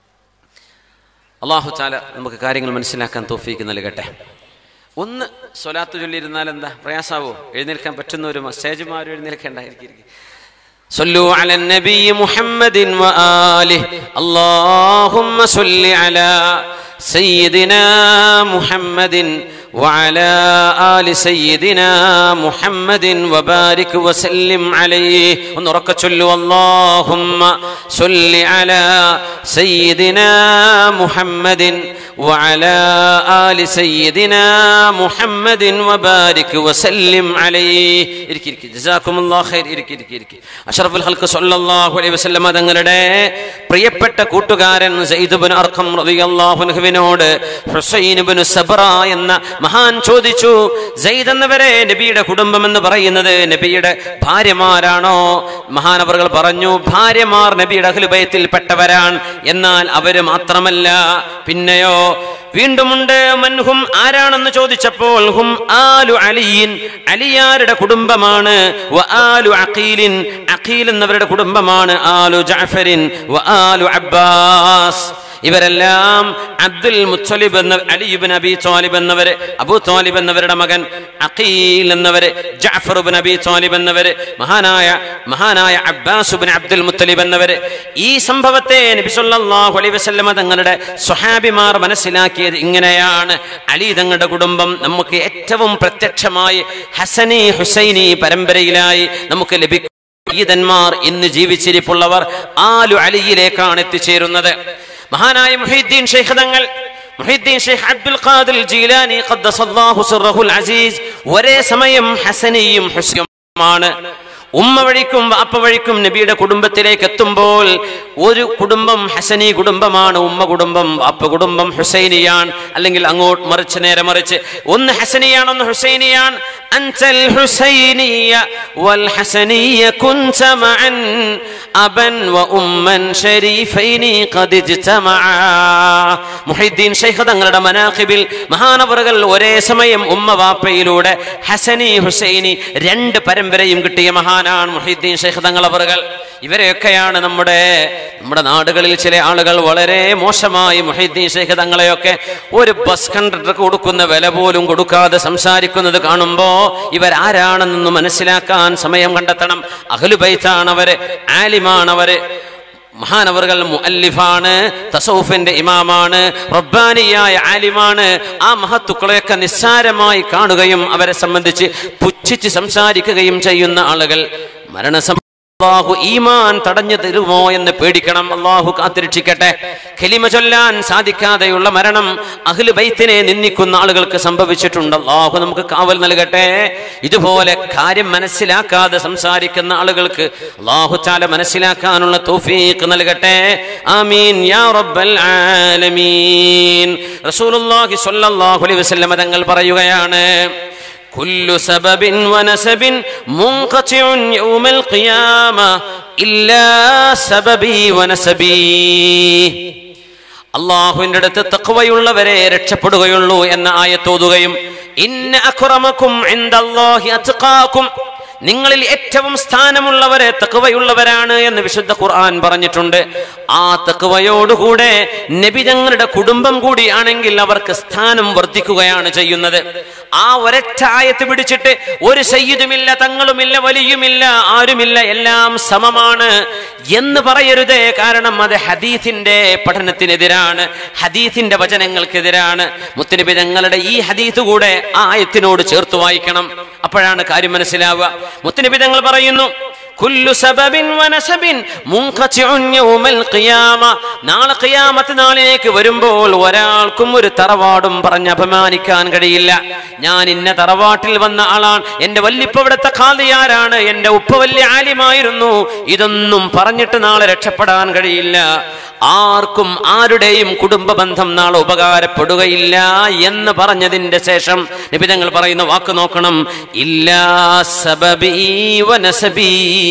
അള്ളാഹു ചാല നമുക്ക് കാര്യങ്ങൾ മനസ്സിലാക്കാൻ തോഫീക്ക് നൽകട്ടെ ഒന്ന് സ്വലാത്ത് ചൊല്ലിയിരുന്നാൽ എന്താ പ്രയാസാവോ എഴുന്നേൽക്കാൻ പറ്റുന്ന ഒരു സ്റ്റേജുമാരും എഴുന്നേൽക്കേണ്ടായിരിക്കും صلوا على النبي محمد وآله اللهم صل على سيدنا محمد وعلى آل سيدنا محمد وبارك وسلم عليه ونرك اللهم صل على سيدنا محمد وعلى آل سيدنا محمد وبارك وسلم عليه ഇരിക്കി ഇരിക്കി ജസാക്കുമുല്ലാ ഖൈർ ഇരിക്കി ഇരിക്കി ഇരിക്കി അഷ്റഫുൽ ഹൽക്ക് സല്ലല്ലാഹു അലൈഹി വസല്ലം തങ്ങളുടെ പ്രിയപ്പെട്ട കൂട്ടുകാരൻ സയ്യിദ് ഇബ്നു അർഖം റളിയല്ലാഹു അൻഹുവിനോട് ഹുസൈൻ ഇബ്നു സബ്റ എന്ന മഹാൻ ചോദിച്ചു സെയ്ദ് എന്നവരെ നബിയുടെ കുടുംബം എന്ന് പറയുന്നത് നബിയുടെ ഭാര്യമാരാണോ മഹാനവറുകൾ പറഞ്ഞു ഭാര്യമാർ നബിയുടെ അഖിലുബയത്തിൽ പെട്ടവരാണ് എന്നാൽ അവര് മാത്രമല്ല പിന്നെയോ വീണ്ടുമുണ്ട് മൻഹും ആരാണെന്ന് ചോദിച്ചപ്പോൾ ഹും ആലു അലിയിൻ അലിയാരുടെ കുടുംബമാണ് വ ആലു അഖീലിൻ അഖീൽ എന്നവരുടെ കുടുംബമാണ് ആലു ജഅഫരിൻ വ ആലു അബ്ബാസ് ഇവരെല്ലാം അബ്ദുൽ മുത്തലിബ് എന്ന അലിബിൻ അബി തോലിബ് എന്നവര് അബു തോലിബ് എന്നവരുടെ മകൻ അഖീൽ എന്നവര് ജാഫർ ബിൻ അബി തോലിബ് എന്നവര് മഹാനായ മഹാനായ അബ്ബാസ് ബിൻ അബ്ദുൽ മുത്തലിബ് എന്നവര് ഈ സംഭവത്തെ നബി സല്ലല്ലാഹു അലൈഹി വസല്ലമ തങ്ങളുടെ സ്വഹാബിമാർ മനസ്സിലാക്കിയത് ഇങ്ങനെയാണ് അലി തങ്ങളുടെ കുടുംബം നമുക്ക് ഏറ്റവും പ്രത്യക്ഷമായി ഹസനി ഹുസൈനി പരമ്പരയിലായി നമുക്ക് ലഭിക്കും ഈതന്മാർ ഇന്ന് ജീവിച്ചിരിപ്പുള്ളവർ ആലു അലിയിലേക്കാണ് എത്തിച്ചേരുന്നത് മഹാനായ മുഹീദ്ദീൻ ഷെയ്ഖ് തങ്ങൾ മുഹീദ്ദീൻ ഷെയ്ഖ് അബ്ദുൽ ഖാദിർ ജീലാനി ഖദ്ദസല്ലാഹു സിർറഹുൽ അസീസ് ഒരേ സമയം ഹസനിയും ഹുസൈനുമാണ് ഉമ്മ വഴിക്കും വാപ്പ വഴിക്കും നബിയുടെ കുടുംബത്തിലേക്ക് എത്തുമ്പോൾ ഒരു കുടുംബം ഹസനി കുടുംബമാണ് ഉമ്മ കുടുംബം വാപ്പ കുടുംബം ഹുസൈനിയാൻ അല്ലെങ്കിൽ അങ്ങോട്ട് മറിച്ച് നേരെ മറിച്ച് ഒന്ന് ഹസനിയാണ് ഒന്ന് ഹുസൈനിയാൻ അൻസൽ ഹുസൈനിയ വൽ ഹസനിയ കുൻത മഅൻ അബൻ വ ഉമ്മൻ ശരീഫൈനി ഖദ് ഇജ്തമഅ മുഹൈദ്ദീൻ ശൈഖ് തങ്ങളുടെ മനാഖിബിൽ മഹാനവറുകൾ ഒരേ സമയം ഉമ്മ വാപ്പയിലൂടെ ഹസനി ഹുസൈനി രണ്ട് പരമ്പരയും കിട്ടിയ മഹാനാണ് മുഹൈദ്ദീൻ ശൈഖ് തങ്ങളവറുകൾ ഇവരെയൊക്കെയാണ് നമ്മുടെ നമ്മുടെ നാടുകളിൽ ചില ആളുകൾ വളരെ മോശമായി മുഹൈദ്ദീൻ ശൈഖ് തങ്ങളെയൊക്കെ ഒരു ബസ് കണ്ടക്ടർക്ക് കൊടുക്കുന്ന വില പോലും കൊടുക്കാതെ സംസാരിക്കുന്നത് കാണുമ്പോ ഇവരാരാണെന്നൊന്ന് മനസ്സിലാക്കാൻ സമയം കണ്ടെത്തണം അഹ്ലുബൈത്താണവര് ആലിമാണവര് മഹാനവറുകൾ മുഅല്ലിഫാണ് തസൗഫിന്റെ ഇമാമാണ് റബ്ബാനിയായ ആലിമാണ് ആ മഹത്തുക്കളെയൊക്കെ നിസ്സാരമായി കാണുകയും അവരെ സംബന്ധിച്ച് പുച്ഛിച്ച് സംസാരിക്കുകയും ചെയ്യുന്ന ആളുകൾ മരണസം അള്ളാഹു ഈമാൻ തടഞ്ഞു തരുമോ എന്ന് പേടിക്കണം അള്ളാഹു കാത്തിരക്ഷിക്കട്ടെ ഖലിമ ചൊല്ലാൻ സാധിക്കാതെയുള്ള മരണം അഖില് ബൈത്തിനെ നിന്ദിക്കുന്ന ആളുകൾക്ക് സംഭവിച്ചിട്ടുണ്ട് അള്ളാഹു നമുക്ക് കാവൽ നൽകട്ടെ ഇതുപോലെ കാര്യം മനസ്സിലാക്കാതെ സംസാരിക്കുന്ന ആളുകൾക്ക് അള്ളാഹു ചാല മനസ്സിലാക്കാനുള്ള തൗഫീഖ് നൽകട്ടെ ആമീൻ യാ റബ്ബൽ ആലമീൻ റസൂലുള്ളാഹി സ്വല്ലല്ലാഹു അലൈഹി വസല്ലം തങ്ങൾ പറയുകയാണ് كل سبب ونسب منقطع يوم القيامة إلا سببي ونسبي അള്ളാഹുവിന്റെ അടുത്ത് തക്വയുള്ളവരെ രക്ഷപ്പെടുകയുള്ളൂ എന്ന ആയത്തോതുകയും ഇന്ന അക്രമക്കും എന്തല്ലാഹി അത്കാക്കും നിങ്ങളിൽ ഏറ്റവും സ്ഥാനമുള്ളവരെ തക്കവയുള്ളവരാണ് എന്ന് വിശുദ്ധ ഖുർആൻ പറഞ്ഞിട്ടുണ്ട് ആ തക്കവയോടുകൂടെ നബി ഞങ്ങളുടെ കുടുംബം കൂടിയാണെങ്കിൽ അവർക്ക് സ്ഥാനം വർദ്ധിക്കുകയാണ് ചെയ്യുന്നത് ആ ഒരൊറ്റ ആയത്ത് പിടിച്ചിട്ട് ഒരു സയ്യിദുമില്ല തങ്ങളുമില്ല വലിയുമില്ല ആരുമില്ല എല്ലാം സമമാണ് എന്ന് പറയരുതേ കാരണം അത് ഹദീസിന്റെ പഠനത്തിനെതിരാണ് ഹദീസിന്റെ വചനങ്ങൾക്കെതിരാണ് മുത്തനബി ഞങ്ങളുടെ ഈ ഹദീസ് കൂടെ ആ ആയത്തിനോട് ചേർത്ത് വായിക്കണം അപ്പോഴാണ് കാര്യം മനസ്സിലാവുക മുത്തനബി തങ്ങൾ പറയുന്നു കുല്ലു സബബിൻ വനസബിൻ മുൻഖതിഉൻ യൗമൽ ഖിയാമ നാളെ ഖിയാമത്ത് നാളിലേക്ക് വരുമ്പോൾ ഒരാൾക്കും ഒരു തറവാടും പറഞ്ഞ് അപമാനിക്കാൻ കഴിയില്ല ഞാൻ ഇന്ന തറവാട്ടിൽ വന്ന ആളാണ് എന്റെ വല്ലിപ്പ ഇവിടുത്തെ ഖാദിയാരാണ് എന്റെ ഉപ്പ വലിയ ആലിമായിരുന്നു ഇതൊന്നും പറഞ്ഞിട്ട് നാളെ രക്ഷപ്പെടാൻ കഴിയില്ല ആർക്കും ആരുടെയും കുടുംബ ബന്ധം നാളെ ഉപകാരപ്പെടുകയില്ല എന്ന് പറഞ്ഞതിന്റെ ശേഷം നിബിതങ്ങൾ പറയുന്ന വാക്ക് നോക്കണം ഇല്ലാ സബബീ വനസബീ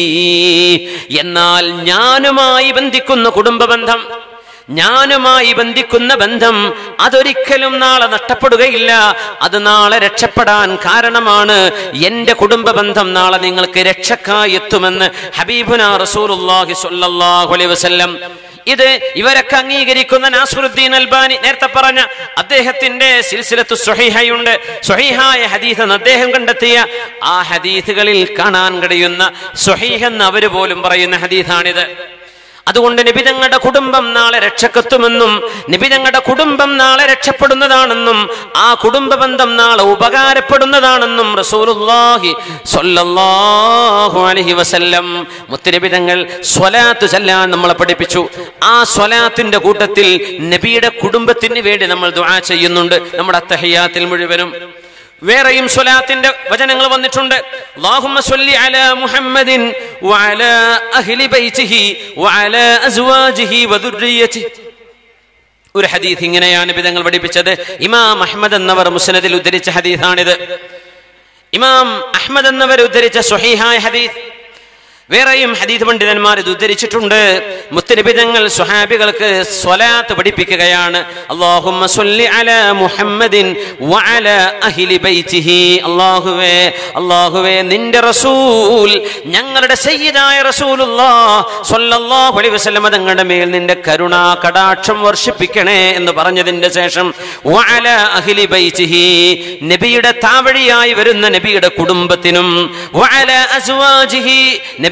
എന്നാൽ ഞാനുമായി ബന്ധിക്കുന്ന കുടുംബ ബന്ധം ഞാനുമായി ബന്ധിക്കുന്ന ബന്ധം അതൊരിക്കലും നാളെ നഷ്ടപ്പെടുകയില്ല അത് നാളെ രക്ഷപ്പെടാൻ കാരണമാണ് എന്റെ കുടുംബ ബന്ധം നാളെ നിങ്ങൾക്ക് രക്ഷക്കായി എത്തുമെന്ന് ഹബീബുന റസൂലുള്ളാഹി സ്വല്ലല്ലാഹു അലൈഹി വസല്ലം ഇത് ഇവരൊക്കെ അംഗീകരിക്കുന്ന നാസുറുദ്ദീൻ അൽബാനി നേരത്തെ പറഞ്ഞ അദ്ദേഹത്തിന്റെ സിൽസിലത്തു സ്വഹീഹയുണ്ട് സ്വഹീഹായ ഹദീസ് എന്ന് അദ്ദേഹം കണ്ടെത്തിയ ആ ഹദീസുകളിൽ കാണാൻ കഴിയുന്ന സ്വഹീഹ് എന്ന് അവര് പോലും പറയുന്ന ഹദീസാണിത് അതുകൊണ്ട് നിബിതങ്ങളുടെ കുടുംബം നാളെ രക്ഷക്കെത്തുമെന്നും നിബിതങ്ങളുടെ കുടുംബം നാളെ രക്ഷപ്പെടുന്നതാണെന്നും ആ കുടുംബ ബന്ധം നാളെ ഉപകാരപ്പെടുന്നതാണെന്നും റസൂലുള്ളാഹി സ്വല്ലല്ലാഹു അലൈഹി വസല്ലം മുത്തുനബിതങ്ങൾ സ്വലാത്ത് ചൊല്ലാൻ നമ്മളെ പഠിപ്പിച്ചു ആ സ്വലാത്തിന്റെ കൂട്ടത്തിൽ നബിയുടെ കുടുംബത്തിന് വേണ്ടി നമ്മൾ ദുആ ചെയ്യുന്നുണ്ട് നമ്മുടെ അത്തഹിയാത്തിൽ മുഴുവനും വേറെയും സ്വലാത്തിന്റെ വചനങ്ങൾ വന്നിട്ടുണ്ട് അല്ലാഹുമ്മ സ്വല്ലി അലാ മുഹമ്മദിൻ വഅലാ അഹ്ലി ബൈതിഹി വഅലാ അസ്വാജിഹി വദുർരിയതിഹി ഒരു ഹദീസ് ഇങ്ങനെയാണ് വിധങ്ങൾ പഠിപ്പിച്ചത് ഇമാം അഹ്മദ് എന്നവർ മുസ്നദിൽ ഉദ്ധരിച്ച ഹദീസാണിത് ഇമാം അഹ്മദ് എന്നവർ ഉദ്ധരിച്ച സ്വഹീഹായ ഹദീസ് വേറെയും ഹദീദ് പണ്ഡിതന്മാർ ഇത് ഉദ്ധരിച്ചിട്ടുണ്ട് മുത്തനിബിതങ്ങൾ സ്വഹാബികൾക്ക് സ്വലാത്ത് പഠിപ്പിക്കുകയാണ് അല്ലാഹുമ്മ സ്വല്ലി അലാ മുഹമ്മദിൻ വഅല അഹ്ലി ബൈതിഹി അല്ലാഹുവേ അല്ലാഹുവേ നിന്റെ റസൂൽ ഞങ്ങളുടെ സയ്യിദായ റസൂലുള്ളാഹ് സ്വല്ലല്ലാഹു അലൈഹി വസല്ലം തങ്ങളുടെ മേൽ നിന്റെ കരുണ കടാക്ഷം വർഷിപ്പിക്കണേ എന്ന് പറഞ്ഞതിന്റെ ശേഷം വഅല അഹ്ലി ബൈതിഹി നബിയുടെ താവഴിയായി വരുന്ന നബിയുടെ കുടുംബത്തിനും വഅല അസ്വാജിഹി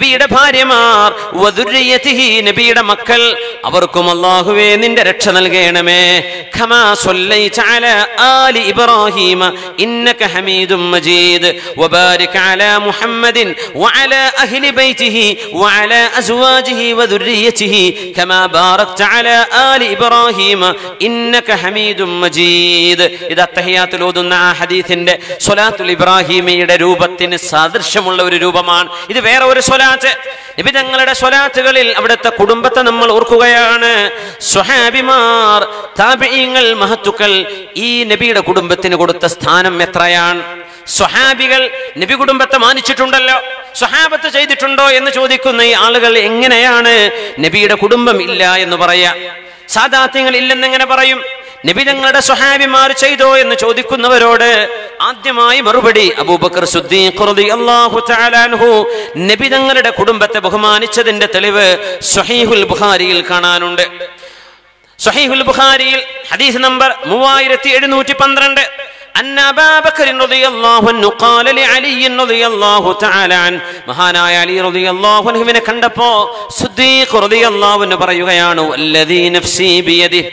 നബിയുടെ ഭാര്യമാർ വദുർരിയതിഹി നബിയുടെ മക്കൾ അവർക്കും അല്ലാഹുവേ നിന്റെ രക്ഷ നൽകണമേ ഖമാ സ്വല്ലൈത അലാ ആലി ഇബ്രാഹീമ ഇന്നക ഹമീദും മജീദ് വബാരിക് അലാ മുഹമ്മദിൻ വഅലാ അഹ്ലി ബൈതിഹി വഅലാ അസ്വാജിഹി വദുർരിയതിഹി കമാ ബാറക്ത അലാ ആലി ഇബ്രാഹീമ ഇന്നക ഹമീദും മജീദ് ഇത് അത്തഹിയാത്തിൽ ഓതുന്ന ആ ഹദീസിന്റെ സ്വലാത്തുൽ ഇബ്രാഹിമിയുടെ രൂപത്തിന് സാദൃശ്യമുള്ള ഒരു രൂപമാണ് ഇത് വേറെ ഒരു സ്വലാത്ത് നിബിതങ്ങളുടെ സ്വലാത്തുകളിൽ അവിടുത്തെ കുടുംബത്തെ നമ്മൾ ഓർക്കുകയാണ് സ്വഹാബിമാർ താപിയങ്ങൾ മഹത്തുക്കൾ ഈ നബിയുടെ കുടുംബത്തിന് കൊടുത്ത സ്ഥാനം എത്രയാണ് സ്വഹാബികൾ നബി കുടുംബത്തെ മാനിച്ചിട്ടുണ്ടല്ലോ സ്വഹാബത്ത് ചെയ്തിട്ടുണ്ടോ എന്ന് ചോദിക്കുന്ന ഈ ആളുകൾ എങ്ങനെയാണ് നബിയുടെ കുടുംബം ഇല്ല എന്ന് പറയാ സാദാത്യങ്ങൾ ഇല്ലെന്നെങ്ങനെ പറയും നബി തങ്ങളുടെ സ്വഹാബിമാർ ചെയ്തോ എന്ന് ചോദിക്കുന്നവരോട് ആദ്യമായി മറുപടി അബൂബക്കർ സുദ്ദീഖ് റളിയല്ലാഹു തആല അൻഹു നബി തങ്ങളുടെ കുടുംബത്തെ ബഹുമാനിച്ചതിന്റെ തെളിവ് സ്വഹീഹുൽ ബുഖാരിയിൽ കാണാനുണ്ട് സ്വഹീഹുൽ ബുഖാരിയിൽ ഹദീസ് നമ്പർ മൂവായിരത്തി എഴുന്നൂറ്റി പന്ത്രണ്ട് أن أبا بكر رضي الله عنه قال لعلي رضي الله تعالى عنه മഹാനായ അലി رضي الله عنه ഇവനെ കണ്ടപ്പോ സുദ്ദീഖ് رضي الله عنه പറയുകയാണ് والذي نفسي بيده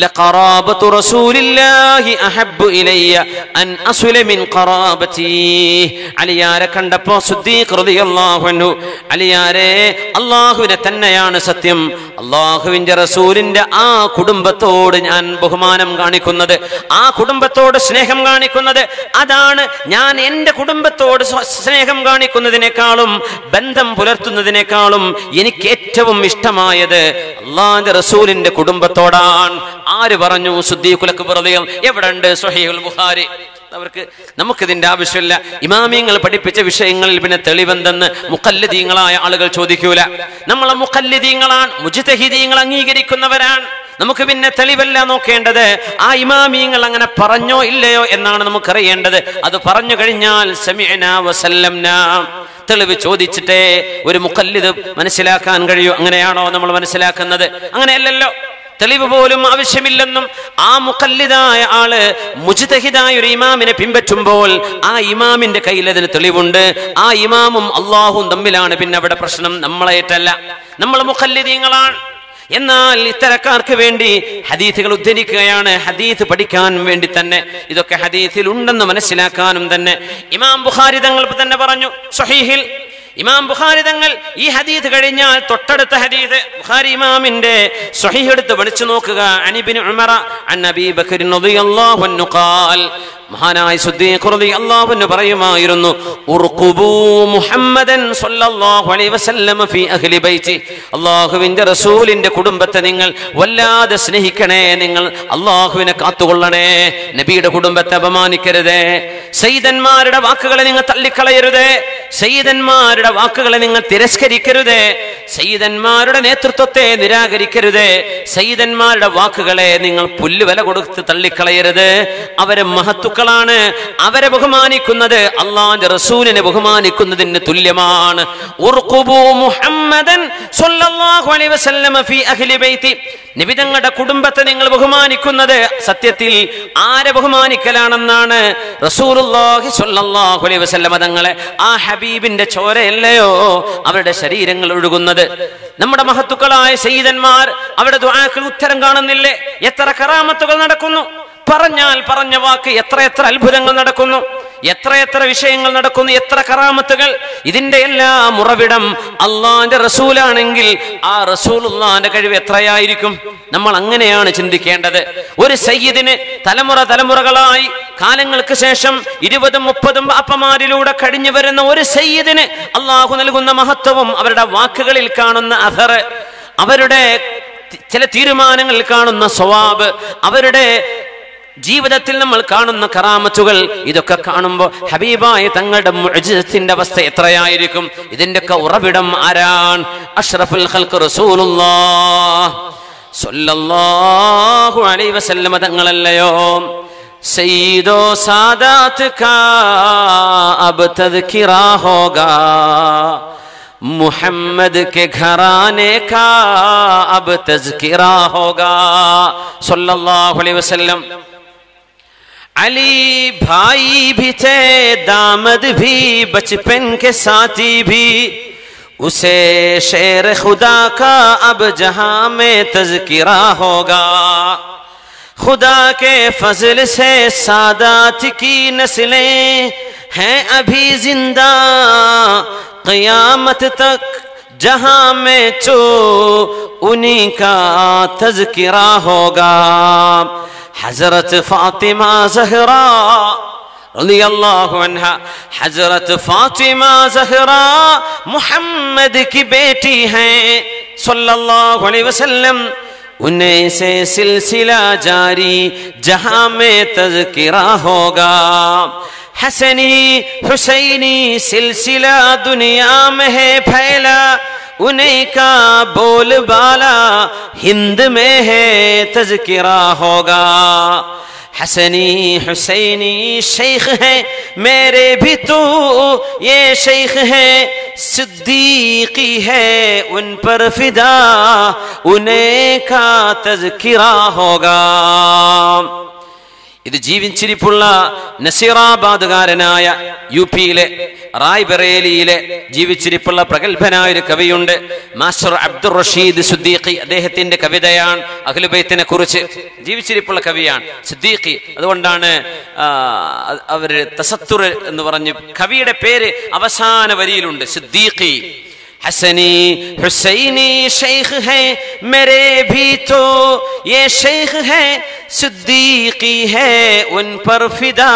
لقرابة رسول الله أحب إلي أن أصل من قرابتي അലിയാരെ കണ്ടപ്പോ സുദ്ദീഖ് رضي الله عنه അലിയാരെ അള്ളാഹുവിനെ തന്നെയാണ് സത്യം അള്ളാഹുവിന്റെ റസൂലിന്റെ ആ കുടുംബത്തോട് ഞാൻ ബഹുമാനം കാണിക്കുന്നത് ആ കുടുംബത്തോട് സ്നേഹം കാണിക്കുന്നത് അതാണ് ഞാൻ എൻ്റെ കുടുംബത്തോട് സ്വ- സ്നേഹം കാണിക്കുന്നതിനേക്കാളും ബന്ധം പുലർത്തുന്നതിനേക്കാളും എനിക്ക് ഏറ്റവും ഇഷ്ടമായത് അള്ളാന്റെ റസൂലിന്റെ കുടുംബത്തോടാണ് ആര് പറഞ്ഞു സുദ്ദീഖുലക്ക് ഹൃദയം എവിടെ ഉണ്ട് സുഹൈൽ ബുഖാരി അവർക്ക് നമുക്കിതിന്റെ ആവശ്യമില്ല ഇമാമിയങ്ങൾ പഠിപ്പിച്ച വിഷയങ്ങളിൽ പിന്നെ തെളിവെന്തെന്ന് മുക്കല്ലിദീങ്ങളായ ആളുകൾ ചോദിക്കൂല നമ്മളെ മുക്കല്ലിദീങ്ങളാണ് മുജിതഹിദീങ്ങൾ അംഗീകരിക്കുന്നവരാണ് നമുക്ക് പിന്നെ തെളിവല്ല നോക്കേണ്ടത് ആ ഇമാമിയങ്ങൾ അങ്ങനെ പറഞ്ഞോ ഇല്ലയോ എന്നാണ് നമുക്കറിയേണ്ടത് അത് പറഞ്ഞു കഴിഞ്ഞാൽ സമിഅന വസല്ലംന തെളിവ് ചോദിച്ചിട്ടേ ഒരു മുക്കല്ലിത് മനസ്സിലാക്കാൻ കഴിയൂ അങ്ങനെയാണോ നമ്മൾ മനസ്സിലാക്കുന്നത് അങ്ങനെയല്ലല്ലോ തെളിവ് പോലും ആവശ്യമില്ലെന്നും ആ മുക്കല്ലിതായ ആള് മുജിതഹിദായ ഒരു ഇമാമിനെ പിൻപറ്റുമ്പോൾ ആ ഇമാമിന്റെ കയ്യിൽ അതിന് തെളിവുണ്ട് ആ ഇമാമും അള്ളാഹും തമ്മിലാണ് പിന്നെ അവിടെ പ്രശ്നം നമ്മളായിട്ടല്ല നമ്മൾ മുഖല്ലിദീങ്ങളാണ് എന്നാൽ ഇത്തരക്കാർക്ക് വേണ്ടി ഹദീസുകൾ ഉദ്ധരിക്കുകയാണ് ഹദീസ് പഠിക്കാൻ വേണ്ടി തന്നെ ഇതൊക്കെ ഹദീസിൽ ഉണ്ടെന്ന് മനസ്സിലാക്കാനും തന്നെ ഇമാം ബുഖാരി തങ്ങൾ തന്നെ പറഞ്ഞു സ്വഹീഹിൽ ഇമാം ബുഖാരി തങ്ങൾ ഈ ഹദീസ് കഴിഞ്ഞാൽ തൊട്ടടുത്ത ഹദീസ് ബുഖാരി ഇമാമിന്റെ സ്വഹീഹ് എടുത്ത് വിളിച്ചു നോക്കുക അനിബിൻ ഉമറ അൻ നബി ബക്കർ റളിയല്ലാഹു അൻഹു ഖാൽ മഹാനായ സുദ്ദീഖ് റളിയല്ലാഹു അൻഹു പറയുമായിരുന്നു ഉർഖുബൂ മുഹമ്മദൻ സ്വല്ലല്ലാഹു അലൈഹി വസല്ലം ഫീ അഹ്ലി ബൈതി അല്ലാഹുവിന്റെ റസൂലിന്റെ കുടുംബത്തെ നിങ്ങൾ വല്ലാതെ സ്നേഹിക്കണേ നിങ്ങൾ അല്ലാഹുവിനെ കാത്തുകൊള്ളണേ നബിയുടെ കുടുംബത്തെ അപമാനിക്കരുതേ സയ്യിദന്മാരുടെ വാക്കുകളെ നിങ്ങൾ തള്ളിക്കളയരുതേ സയ്യിദന്മാരുടെ വാക്കുകളെ നിങ്ങൾ തിരസ്കരിക്കരുതേ സയ്യിദന്മാരുടെ നേതൃത്വത്തെ നിരാകരിക്കരുതേ സയ്യിദന്മാരുടെ വാക്കുകളെ നിങ്ങൾ പുല്ലുവില കൊടുത്ത് തള്ളിക്കളയരുത് അവരെ മഹത്തുക്കളാണ് അവരെ ബഹുമാനിക്കുന്നത് അള്ളാന്റെ റസൂലിനെ ബഹുമാനിക്കുന്നതിന് തുല്യമാണ് ഉർഖുബൂ മുഹമ്മദൻ സ്വല്ലല്ലാഹു അലൈഹി വസല്ലമ ഫീ അഹ്ലി ബൈതി നബി തങ്ങളുടെ കുടുംബത്തെ നിങ്ങൾ ബഹുമാനിക്കുന്നത് സത്യത്തിൽ ആരെ ബഹുമാനിക്കലാണെന്നാണ് റസൂലുള്ളാഹി സ്വല്ലല്ലാഹു അലൈഹി വസല്ലമ തങ്ങളെ ആ ഹബീബിന്റെ ചോരയല്ലയോ അവരുടെ ശരീരങ്ങൾ ഒഴുകുന്നത് നമ്മുടെ മഹത്തുക്കളായ സയ്യിദന്മാർ അവരുടെ ദുആക്ക് ഉത്തരം കാണുന്നില്ലേ എത്ര കറാമത്തുകൾ നടക്കുന്നു പറഞ്ഞാൽ പറഞ്ഞ വാക്ക് എത്ര എത്ര അത്ഭുതങ്ങൾ നടക്കുന്നു എത്ര എത്ര വിഷയങ്ങൾ നടക്കുന്നു എത്ര കറാമത്തുകൾ ഇതിന്റെ എല്ലാം ഉറവിടം അള്ളാന്റെ റസൂലാണെങ്കിൽ ആ റസൂലുള്ളാന്റെ കഴിവ് എത്രയായിരിക്കും നമ്മൾ അങ്ങനെയാണ് ചിന്തിക്കേണ്ടത് ഒരു സയ്യിദിന് തലമുറ തലമുറകളായി കാലങ്ങൾക്ക് ശേഷം ഇരുപതും മുപ്പതും അപ്പമാരിലൂടെ കഴിഞ്ഞു വരുന്ന ഒരു സയ്യിദിന് അള്ളാഹു നൽകുന്ന മഹത്വവും അവരുടെ വാക്കുകളിൽ കാണുന്ന അഥറ് അവരുടെ തി- ചില തീരുമാനങ്ങളിൽ കാണുന്ന സ്വവാബ് അവരുടെ ജീവിതത്തിൽ നമ്മൾ കാണുന്ന കറാമത്തുകൾ ഇതൊക്കെ കാണുമ്പോൾ ഹബീബായ തങ്ങളുടെ മുഅ്ജിസത്തിന്റെ അവസ്ഥ എത്രയായിരിക്കും ഇതിന്റെയൊക്കെ ഉറവിടം ആരാണ് അഷ്റഫുൽ ഖൽഖ് റസൂലുള്ളാഹ് സ്വല്ലല്ലാഹു അലൈഹി വസല്ലമ തങ്ങളല്ലയോ സയ്യിദോ സാദാത്ത് കാ അബ് തദ്കിറാ ഹോഗാ मोहम्मद के घराने का अब तज़किरा होगा सल्लल्लाहु अलैहि वसल्लम अली भाई भी थे दामद भी बचपन के साथी भी उसे शेर खुदा का अब जहां में तज़किरा होगा खुदा के फजल से सादात की नस्लें हैं अभी जिंदा क़यामत तक जहां में चो उन्हीं का तज़किरा होगा हजरत फातिमा जहरा रली अल्लाह अन्हा हजरत फातिमा जहरा मोहम्मद की बेटी हैं सल्लल्लाहु अलैहि वसल्लम उन्हें से सिलसिला जारी जहां में तज़किरा होगा हसनी हुसैनी सिलसिला दुनिया में है फैला उन्हीं का बोलबाला हिंद में है तज़किरा होगा हसनी हुसैनी शेख है मेरे भी तो ये शेख है सिद्दीकी है उन पर फिदा उन्हें का तज़किरा होगा ഇത് ജീവിച്ചിരിപ്പുള്ള നസീറാബാദുകാരനായ യു പിയിലെ റായ്ബറേലിയിലെ ജീവിച്ചിരിപ്പുള്ള പ്രഗത്ഭനായ ഒരു കവിയുണ്ട് മാസ്റ്റർ അബ്ദുൾ റഷീദ് സുദ്ദീഖി അദ്ദേഹത്തിന്റെ കവിതയാണ് അഖിലുബൈത്തിനെ കുറിച്ച് ജീവിച്ചിരിപ്പുള്ള കവിയാണ് സുദ്ദീഖി അതുകൊണ്ടാണ് ആ, അവര് തസത്തുർ എന്ന് പറഞ്ഞ് കവിയുടെ പേര് അവസാന വരിയിലുണ്ട് സിദ്ദീഖി हसनी हुसैनी शेख है मेरे भी तो ये शेख है सिद्दीकी है उन पर फिदा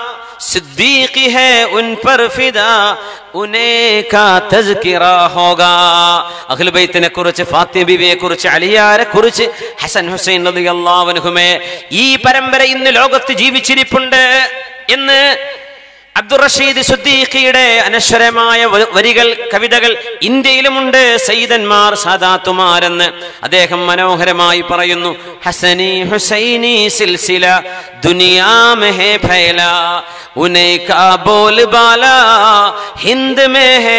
सिद्दीकी है उन पर फिदा उन्हें का तज़किरा होगा അഖിൽ ബൈത്തിനെ കുറിച്ച് ഫാത്തിമ ബീവിയെ കുറിച്ച് അലിയാരെ കുറിച്ച് ഹസൻ ഹുസൈൻ റളിയല്ലാഹു അൻഹുമേ ഈ പരമ്പര ഇന്ന് ലോകത്ത് ജീവിച്ചിരിപ്പുണ്ട് എന്ന് അബ്ദുൾ റഷീദ് സുദ്ദീഖിയുടെ അനശ്വരമായ വ- വരികൾ കവിതകൾ ഇന്ത്യയിലുമുണ്ട് സയ്യിദന്മാർ സാദാത്തുമാരെന്ന് അദ്ദേഹം മനോഹരമായി പറയുന്നു ഹസനി ഹുസൈനി സിൽസില ദുനിയാ മെ ഹേ ഫൈല ഉനൈ കാ ബോൽ ബാല ഹിന്ദ് മേ ഹേ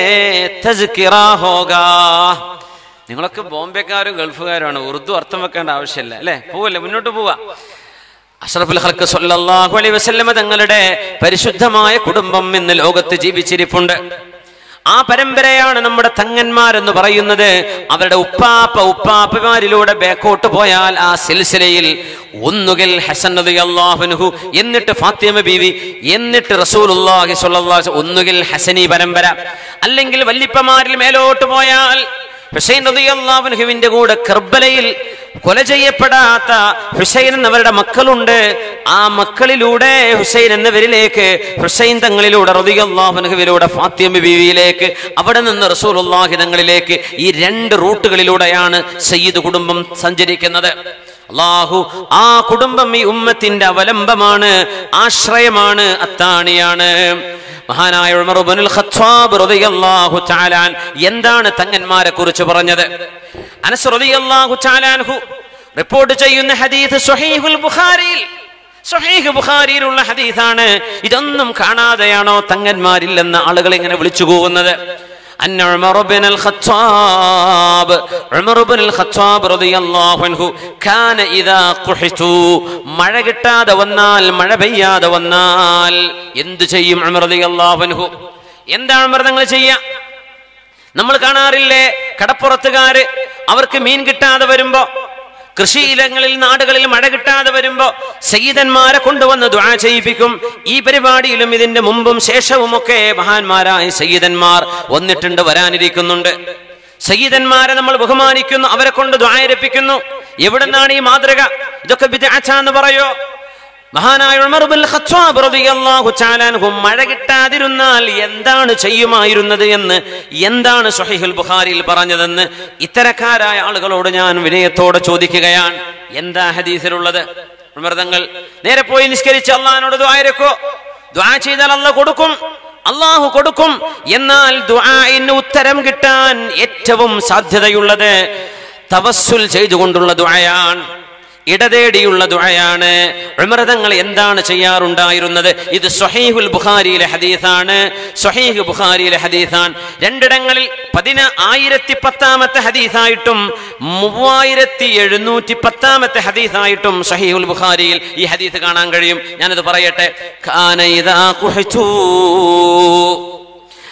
തസ്കിറ ഹോഗാ നിങ്ങളൊക്കെ ബോംബെക്കാരും ഗൾഫുകാരുമാണ് ഉറുദു അർത്ഥം വെക്കേണ്ട ആവശ്യമില്ല അല്ലേ പോവല്ലേ മുന്നോട്ട് പോവാ അഷ്റഫുൽ ഖൽക്ക് സല്ലല്ലാഹു അലൈഹി വസല്ലമ തങ്ങളുടെ പരിശുദ്ധമായ കുടുംബം ഇന്ന് ലോകത്ത് ജീവിച്ചിരിപ്പുണ്ട് ആ പരമ്പരയാണ് നമ്മുടെ തങ്ങന്മാരെന്ന് പറയുന്നത് അവരുടെ ഉപ്പാപ്പ ഉപ്പാപ്പമാരിലൂടെ ബേക്കോട്ട് പോയാൽ ആ സിൽസിലയിൽ ഒന്നുകിൽ ഹസൻ അള്ളാഹുനുഹു എന്നിട്ട് ഫാത്തിമ ബീവി എന്നിട്ട് റസൂലുള്ളാഹി സ്വല്ലല്ലാഹു അലൈഹി വസല്ലം ഒന്നുകിൽ ഹസനി പരമ്പര അല്ലെങ്കിൽ വല്ലിപ്പമാരിൽ മേലോട്ട് പോയാൽ ഹുസൈൻ റളിയല്ലാഹുവിന്റെ കൂടെ കർബലയിൽ കൊല ചെയ്യപ്പെടാത്ത ഹുസൈൻ എന്നവരുടെ മക്കളുണ്ട് ആ മക്കളിലൂടെ ഹുസൈൻ എന്നവരിലേക്ക് ഹുസൈൻ തങ്ങളിലൂടെ റളിയല്ലാഹുവിലൂടെ ഫാത്തിമ ബീവിയിലേക്ക് അവിടെ നിന്ന് റസൂലുള്ളാഹി തങ്ങളിലേക്ക് ഈ രണ്ട് റൂട്ടുകളിലൂടെയാണ് സയ്യിദ് കുടുംബം സഞ്ചരിക്കുന്നത് അള്ളാഹു ആ കുടുംബം ഈ ഉമ്മത്തിന്റെ അവലംബമാണ് ആശ്രയമാണ് അത്താണിയാണ് മഹാനായ ഉമർ ഇബ്നുൽ ഖത്താബ് റളിയല്ലാഹു തആല അൻ എന്താണ് തങ്ങന്മാരെ കുറിച്ച് പറഞ്ഞത് അനസ് റളിയല്ലാഹു തആല അൻഹു റിപ്പോർട്ട് ചെയ്യുന്ന ഹദീസ് സ്വഹീഹുൽ ബുഖാരിയിൽ സ്വഹീഹ് ബുഖാരിയിലുള്ള ഹദീസാണ് ഇതൊന്നും കാണാതെയാണോ തങ്ങന്മാരില്ലെന്ന് ആളുകൾ ഇങ്ങനെ വിളിച്ചു പോകുന്നത് أن عمر بن الخطاب عمر بن الخطاب رضي الله عنه كان إذا قحطوا മഴ കിട്ടാതെ വന്നാൽ മഴ പെയ്യാതെ വന്നാൽ എന്ത് ചെയ്യും ഉമർ റളിയല്ലാഹു അൻഹു എന്താണ് ഉമർ തങ്ങൾ ചെയ്യുക നമ്മൾ കാണാറില്ലേ കടപ്പുറത്തുകാര് അവർക്ക് മീൻ കിട്ടാതെ വരുമ്പോ കൃഷിയിടങ്ങളിൽ നാടുകളിൽ മഴ കിട്ടാതെ വരുമ്പോ സയ്യിദന്മാരെ കൊണ്ടുവന്ന് ദ്വാ ചെയ്യിപ്പിക്കും ഈ പരിപാടിയിലും ഇതിന്റെ മുമ്പും ശേഷവും ഒക്കെ മഹാന്മാരായ സയ്യിദന്മാർ വന്നിട്ടുണ്ട് വരാനിരിക്കുന്നുണ്ട് സയ്യിദന്മാരെ നമ്മൾ ബഹുമാനിക്കുന്നു അവരെ കൊണ്ട് ദ്വായരപ്പിക്കുന്നു എവിടുന്നാണ് ഈ മാതൃക ഇതൊക്കെ വിദ്യാച്ചാന്ന് പറയോ മഹാനായ ഉമർ ബിൻ ഖത്താബ് റളിയല്ലാഹു തആല അൻഹു മഴ കിട്ടാതിരുന്നാൽ എന്താണ് ചെയ്യുമായിരുന്നത് എന്ന് എന്താണ് സ്വഹീഹുൽ ബുഖാരിയിൽ പറഞ്ഞതെന്ന് ഇത്തരക്കാരായ ആളുകളോട് ഞാൻ വിനയത്തോടെ ചോദിക്കുകയാണ് എന്താ ഹദീസിലുള്ളത് ഉമർ തങ്ങൾ നേരെ പോയി നിസ്കരിച്ച് അള്ളാഹിനോട് ദ്വായരക്കോ ദ്വാ ചെയ്താൽ അല്ല കൊടുക്കും അള്ളാഹു കൊടുക്കും എന്നാൽ ദ്വാഇന് ഉത്തരം കിട്ടാൻ ഏറ്റവും സാധ്യതയുള്ളത് തവസ്സുൽ ചെയ്തുകൊണ്ടുള്ള ദ്വായാണ് ഇടതേടിയുള്ള ദുആയാണ് ഉമർതങ്ങൾ എന്താണ് ചെയ്യാറുണ്ടായിരുന്നത് ഇത് സ്വഹീഹുൽ ബുഖാരിയിലെ ഹദീസാണ് സ്വഹീഹ് ബുഖാരിയിലെ ഹദീസാണ് രണ്ടിടങ്ങളിൽ പതിന ആയിരത്തി പത്താമത്തെ ഹദീസായിട്ടും മൂവായിരത്തി എഴുന്നൂറ്റി പത്താമത്തെ ഹദീസായിട്ടും സ്വഹീഹുൽ ബുഖാരിയിൽ ഈ ഹദീസ് കാണാൻ കഴിയും ഞാനത് പറയട്ടെ കാന ഇദാ ഖുഹിതു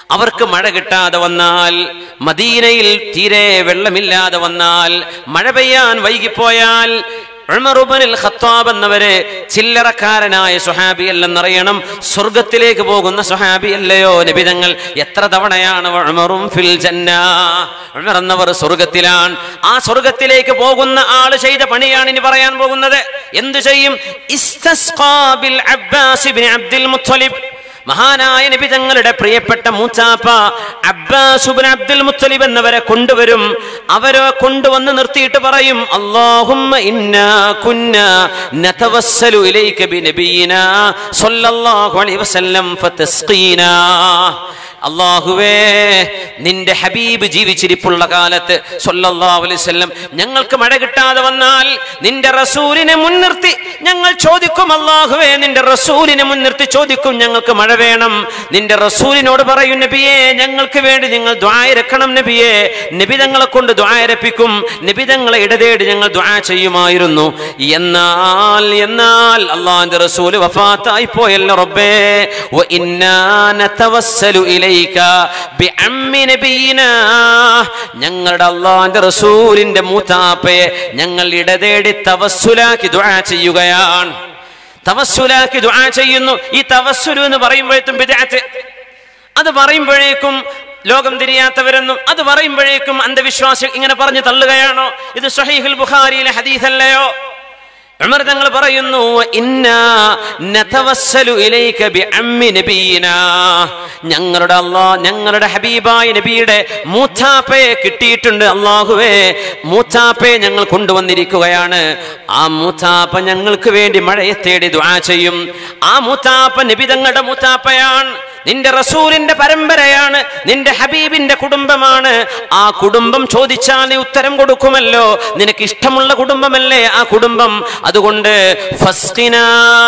അവർക്ക് മഴ കിട്ടാതെ വന്നാൽ മദീനയിൽ തീരെ വെള്ളമില്ലാതെ വന്നാൽ മഴ പെയ്യാൻ വൈകിപ്പോയാൽ ഉമറുബനിൽ ഖത്താബ് എന്നവര് ചില്ലറക്കാരനായ സുഹാബി അല്ലെന്നറിയണം സ്വർഗത്തിലേക്ക് പോകുന്ന സുഹാബി അല്ലയോ നബിതങ്ങൾ എത്ര തവണയാണ് ഉമറും ഫിൽ ജന്ന ഉമർ എന്നവർ സ്വർഗത്തിലാണ് ആ സ്വർഗത്തിലേക്ക് പോകുന്ന ആള് ചെയ്ത പണിയാണ് ഇനി പറയാൻ പോകുന്നത് എന്തു ചെയ്യും ഇസ്തസ്ഖാ ബിൽ അബ്ബാസ് ഇബ്നു അബ്ദുൽ മുത്തലിബ് മഹാനായ നബി തങ്ങളുടെ പ്രിയപ്പെട്ട മൂച്ചാപ്പ അബ്ബാസുബിൻ അബ്ദുൽ മുത്തലിബ് എന്നവരെ കൊണ്ടുവരും അവരെ കൊണ്ടുവന്ന് നിർത്തിയിട്ട് പറയും അല്ലാഹുമ്മ ഇന്നാ കുന്ന നതവസ്സലു ഇലൈക ബിനബിയിനാ സ്വല്ലല്ലാഹു അലൈഹി വസല്ലം ഫതസ്ഖീനാ അള്ളാഹുവേ നിന്റെ ഹബീബ് ജീവിച്ചിരിപ്പുള്ള കാലത്ത് സല്ലല്ലാഹു അലൈഹി വസല്ലം ഞങ്ങൾക്ക് മഴ കിട്ടാതെ വന്നാൽ നിന്റെ റസൂലിനെ മുൻനിർത്തി ഞങ്ങൾ ചോദിക്കും അള്ളാഹുവേ നിന്റെ റസൂലിനെ മുൻനിർത്തി ചോദിക്കും ഞങ്ങൾക്ക് മഴ വേണം നിന്റെ റസൂലിനോട് പറയും നബിയെ ഞങ്ങൾക്ക് വേണ്ടി നിങ്ങൾ ദ്വായരക്കണം നബിയെ നിബിതങ്ങളെ കൊണ്ട് ദ്വായരപ്പിക്കും നിബിതങ്ങളെ ഇടതേടി ഞങ്ങൾ ദ്വാ ചെയ്യുമായിരുന്നു എന്നാൽ എന്നാൽ അള്ളാഹിന്റെ റസൂല് വഫാത്തായി പോയല്ലോ റബ്ബേ വ ഇന്നാ നതവസ്സലു ഇലൈക ബിഅമ്മി നബിയിനാ ഞങ്ങളുടെ അള്ളാഹിന്റെ റസൂലിന്റെ മൂത്താപ്പയെ ഞങ്ങൾ ഇടതേടി തവസ്സുലാക്കി ദുആ ചെയ്യുകയാണ് തവസ്സുലാക്കി ദുആ ചെയ്യുന്നു ഈ തവസ്സുലു എന്ന് പറയുമ്പോഴേക്കും ബിദ്അത്ത് അത് പറയുമ്പോഴേക്കും ലോകം തിരിയാത്തവരെന്നും അത് പറയുമ്പോഴേക്കും അന്ധവിശ്വാസികൾ ഇങ്ങനെ പറഞ്ഞു തള്ളുകയാണോ ഇത് സഹീഹുൽ ബുഖാരിയിലെ ഹദീസല്ലയോ ഉമർ തങ്ങൾ പറയുന്നു ഇന്നാ നതവസ്സലു ഇലൈക ബിഅമ്മി നബിയിനാ ഞങ്ങളുടെ അല്ലാഹ് ഞങ്ങളുടെ ഹബീബായ നബിയുടെ മൂത്താപ്പയെ കിട്ടിയിട്ടുണ്ട് അള്ളാഹുവേ മൂത്താപ്പയെ ഞങ്ങൾ കൊണ്ടുവന്നിരിക്കുകയാണ് ആ മൂത്താപ്പ ഞങ്ങൾക്ക് വേണ്ടി മഴയെ തേടി ദുആ ചെയ്യും ആ മൂത്താപ്പ നബി തങ്ങളുടെ മൂത്താപ്പയാണ് നിന്റെ റസൂലിന്റെ പരമ്പരയാണ് നിന്റെ ഹബീബിന്റെ കുടുംബമാണ് ആ കുടുംബം ചോദിച്ചാൽ നീ ഉത്തരം കൊടുക്കുമല്ലോ നിനക്ക് ഇഷ്ടമുള്ള കുടുംബമല്ലേ ആ കുടുംബം അതുകൊണ്ട് ഫസ്ഖിനാ